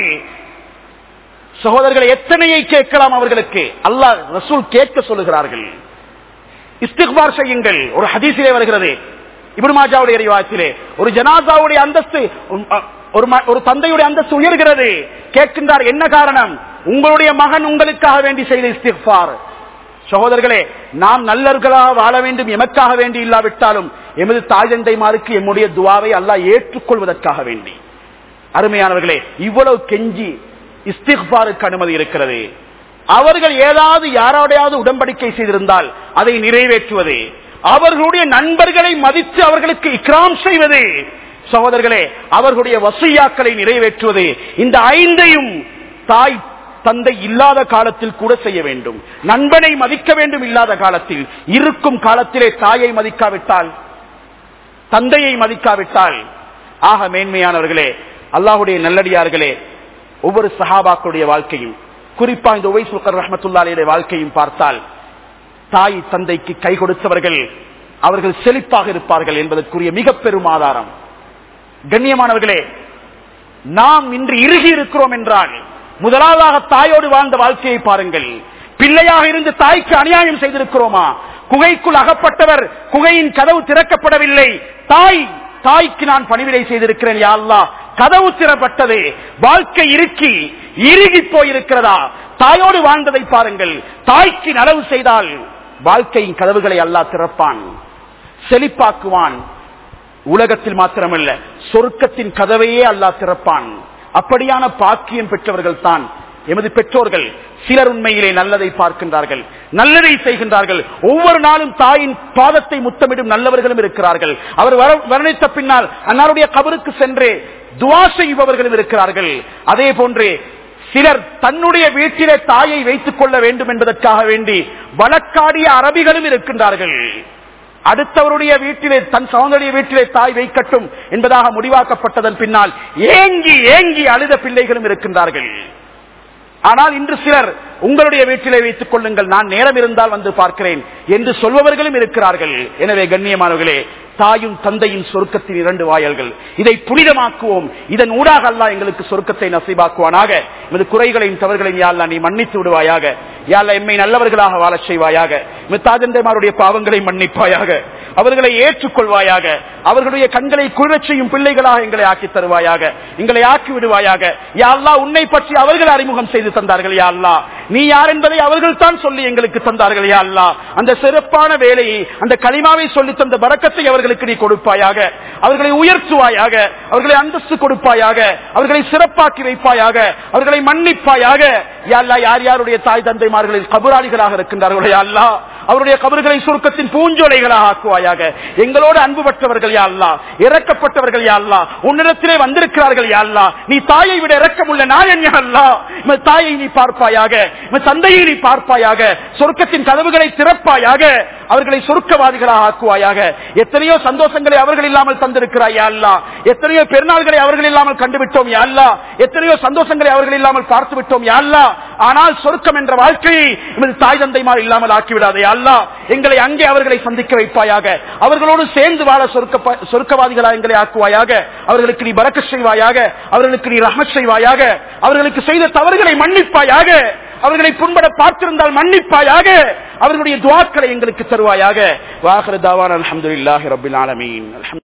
சகோதரர்களை எத்தனையை கேட்கலாம் அவர்களுக்கு அல்லாஹ் ரசூல் கேட்க சொல்லுகிறார்கள் இஸ்திக்பார் செய்யுங்கள் ஒரு ஹதீசிலே வருகிறது இப்னு மாஜாவுடைய ரிவாயத்திலே ஒரு ஜனாசாவுடைய அந்தஸ்து ஒரு ம- ஒரு தந்தையுடைய அந்தஸ்து உயர்கிறது கேட்கின்றார் என்ன காரணம் உங்களுடைய மகன் உங்களுக்காக வேண்டி செய்த இஸ்திக்பார் சகோதரர்களே நாம் நல்லர்களாக வாழ வேண்டும் எமக்காக வேண்டி இல்லாவிட்டாலும் எமது தாய் தந்தைமாருக்கு எம்முடைய துவாவை அல்லாஹ் ஏற்றுக்கொள்வதற்காக வேண்டி அருமையானவர்களே இவ்வளவு கெஞ்சி இஸ்திக்பாருக்கு அனுமதி இருக்கிறது அவர்கள் ஏதாவது யாரோடையாவது உடன்படிக்கை செய்திருந்தால் அதை நிறைவேற்றுவது அவர்களுடைய நண்பர்களை மதித்து அவர்களுக்கு இக்ராம் செய்வது சகோதரர்களே அவர்களுடைய வசையாக்களை நிறைவேற்றுவது இந்த ஐந்தையும் தாய் தந்தை இல்லாத காலத்தில் கூட செய்ய வேண்டும் நண்பனை மதிக்க வேண்டும் இல்லாத காலத்தில் இருக்கும் காலத்திலே தாயை மதிக்காவிட்டால் தந்தையை மதிக்காவிட்டால் ஆக மேன்மையானவர்களே அல்லாஹுடைய நல்லடியார்களே ஒவ்வொரு சஹாபாக்களுடைய வாழ்க்கையும் குறிப்பா இந்த உவை சுல்கர் ரஹமத்துல்லாடைய வாழ்க்கையும் பார்த்தால் தாய் தந்தைக்கு கை கொடுத்தவர்கள் அவர்கள் செழிப்பாக இருப்பார்கள் என்பதற்குரிய மிக பெரும் ஆதாரம் கண்ணியமானவர்களே நாம் இன்று இறுகி இருக்கிறோம் என்றால் முதலாவதாக தாயோடு வாழ்ந்த வாழ்க்கையை பாருங்கள் பிள்ளையாக இருந்து தாய்க்கு அநியாயம் செய்திருக்கிறோமா குகைக்குள் அகப்பட்டவர் குகையின் கதவு திறக்கப்படவில்லை தாய் தாய்க்கு நான் பணிவிடை செய்திருக்கிறேன் யா அல்லாஹ் கதவு திறப்பட்டது வாழ்க்கை இறுக்கி இறுகி போயிருக்கிறதா தாயோடு வாழ்ந்ததை பாருங்கள் தாய்க்கு நலவு செய்தால் வாழ்க்கையின் கதவுகளை அல்லாஹ் திறப்பான் செழிப்பாக்குவான் உலகத்தில் மாத்திரமல்ல சொர்க்கத்தின் கதவையே அல்லாஹ் திறப்பான் அப்படியான பாக்கியம் பெற்றவர்கள் தான் எமது பெற்றோர்கள் சிலர் உண்மையிலே நல்லதை பார்க்கின்றார்கள் நல்லதை செய்கின்றார்கள் ஒவ்வொரு நாளும் தாயின் பாதத்தை முத்தமிடும் நல்லவர்களும் இருக்கிறார்கள் அவர் வர- வர்ணித்த பின்னால் அன்னாருடைய கபருக்கு சென்று துவா செய்பவர்களும் இருக்கிறார்கள் அதே போன்று சிலர் தன்னுடைய வீட்டிலே தாயை வைத்துக் கொள்ள வேண்டும் என்பதற்காக வேண்டி வழக்காடிய அரபிகளும் இருக்கின்றார்கள் அடுத்தவருடைய வீட்டிலே தன் சகோதரிய வீட்டிலே தாய் வைக்கட்டும் என்பதாக முடிவாக்கப்பட்டதன் பின்னால் ஏங்கி ஏங்கி அழுத பிள்ளைகளும் இருக்கின்றார்கள் ஆனால் இன்று சிலர் உங்களுடைய வீட்டிலே வைத்துக் கொள்ளுங்கள் நான் நேரம் இருந்தால் வந்து பார்க்கிறேன் என்று சொல்பவர்களும் இருக்கிறார்கள் எனவே கண்ணியமானவர்களே தாயும் தந்தையின் சொர்க்கத்தின் இரண்டு வாயல்கள் இதை புனிதமாக்குவோம் இதன் ஊடாக அல்லாஹ் எங்களுக்கு சொர்க்கத்தை நசைபாக்குவானாக எமது குறைகளையும் தவறுகளையும் யாழ்லா நீ மன்னித்து விடுவாயாக யாழ்லா எம்மை நல்லவர்களாக வாழச் செய்வாயாக தாஜந்தமாருடைய பாவங்களை மன்னிப்பாயாக அவர்களை ஏற்றுக்கொள்வாயாக அவர்களுடைய கண்களை குளிரச் செய்யும் பிள்ளைகளாக எங்களை ஆக்கி தருவாயாக எங்களை ஆக்கி விடுவாயாக யா அல்லாஹ் உன்னை பற்றி அவர்கள் அறிமுகம் செய்து தந்தார்கள் யா அல்லாஹ் நீ யார் என்பதை அவர்கள் தான் சொல்லி எங்களுக்கு தந்தார்கள் யா அல்லாஹ் அந்த சிறப்பான வேலையை அந்த களிமாவை சொல்லி தந்த பறக்கத்தை அவர்களுக்கு நீ கொடுப்பாயாக அவர்களை உயர்த்துவாயாக அவர்களை அந்தஸ்து கொடுப்பாயாக அவர்களை சிறப்பாக்கி வைப்பாயாக அவர்களை மன்னிப்பாயாக யா அல்லாஹ் யார் யாருடைய தாய் தந்தைமார்களில் கபுராளிகளாக இருக்கின்றார்களோ யா அல்லாஹ் அவருடைய கபறுகளை சுருக்கத்தின் பூஞ்சோலைகளாக ஆக்குவாயாக எங்களோடு அன்பு பட்டவர்கள் யா அல்லாஹ் இறக்கப்பட்டவர்கள் யா அல்லாஹ் உன்னிடத்திலே வந்திருக்கிறார்கள் யா அல்லாஹ் நீ தாயை விட இறக்கமுள்ள நாயன் யா அல்லாஹ் உமது தாயை நீ பார்ப்பாயாக உமது தந்தையை நீ பார்ப்பாயாக சொர்க்கத்தின் கதவுகளை திறப்பாயாக அவர்களை சொர்க்கவாதிகளாக ஆக்குவாயாக எத்தனையோ சந்தோஷங்களை அவர்கள் இல்லாமல் தந்திருக்கிறாய் யா அல்லாஹ் எத்தனையோ பெருநாள்களை அவர்கள் இல்லாமல் கண்டுவிட்டோம் யா அல்லாஹ் எத்தனையோ சந்தோஷங்களை அவர்கள் இல்லாமல் பார்த்து விட்டோம் யா அல்லாஹ் ஆனால் சொர்க்கம் என்ற வாழ்க்கையை எமது தாய் தந்தைமார் இல்லாமல் ஆக்கிவிடாதே அல்லாஹ் எங்களை அங்கே அவர்களை சந்திக்க வைப்பாயாக அவர்களோடு சேர்ந்து வாழ சொர்க்க சொர்க்கவாதிகளாக எங்களை ஆக்குவாயாக அவர்களுக்கு நீ பறக்க செய்வாயாக அவர்களுக்கு நீ ரஹ்மத் செய்வாயாக அவர்களுக்கு செய்த தவறுகளை மன்னிப்பாயாக அவர்களை புண்பட பார்த்திருந்தால் மன்னிப்பாயாக அவர்களுடைய துவாக்களை எங்களுக்கு தருவாயாக வாகர தாவான் அலமதுல்லாஹி ரபில் ஆலமீன்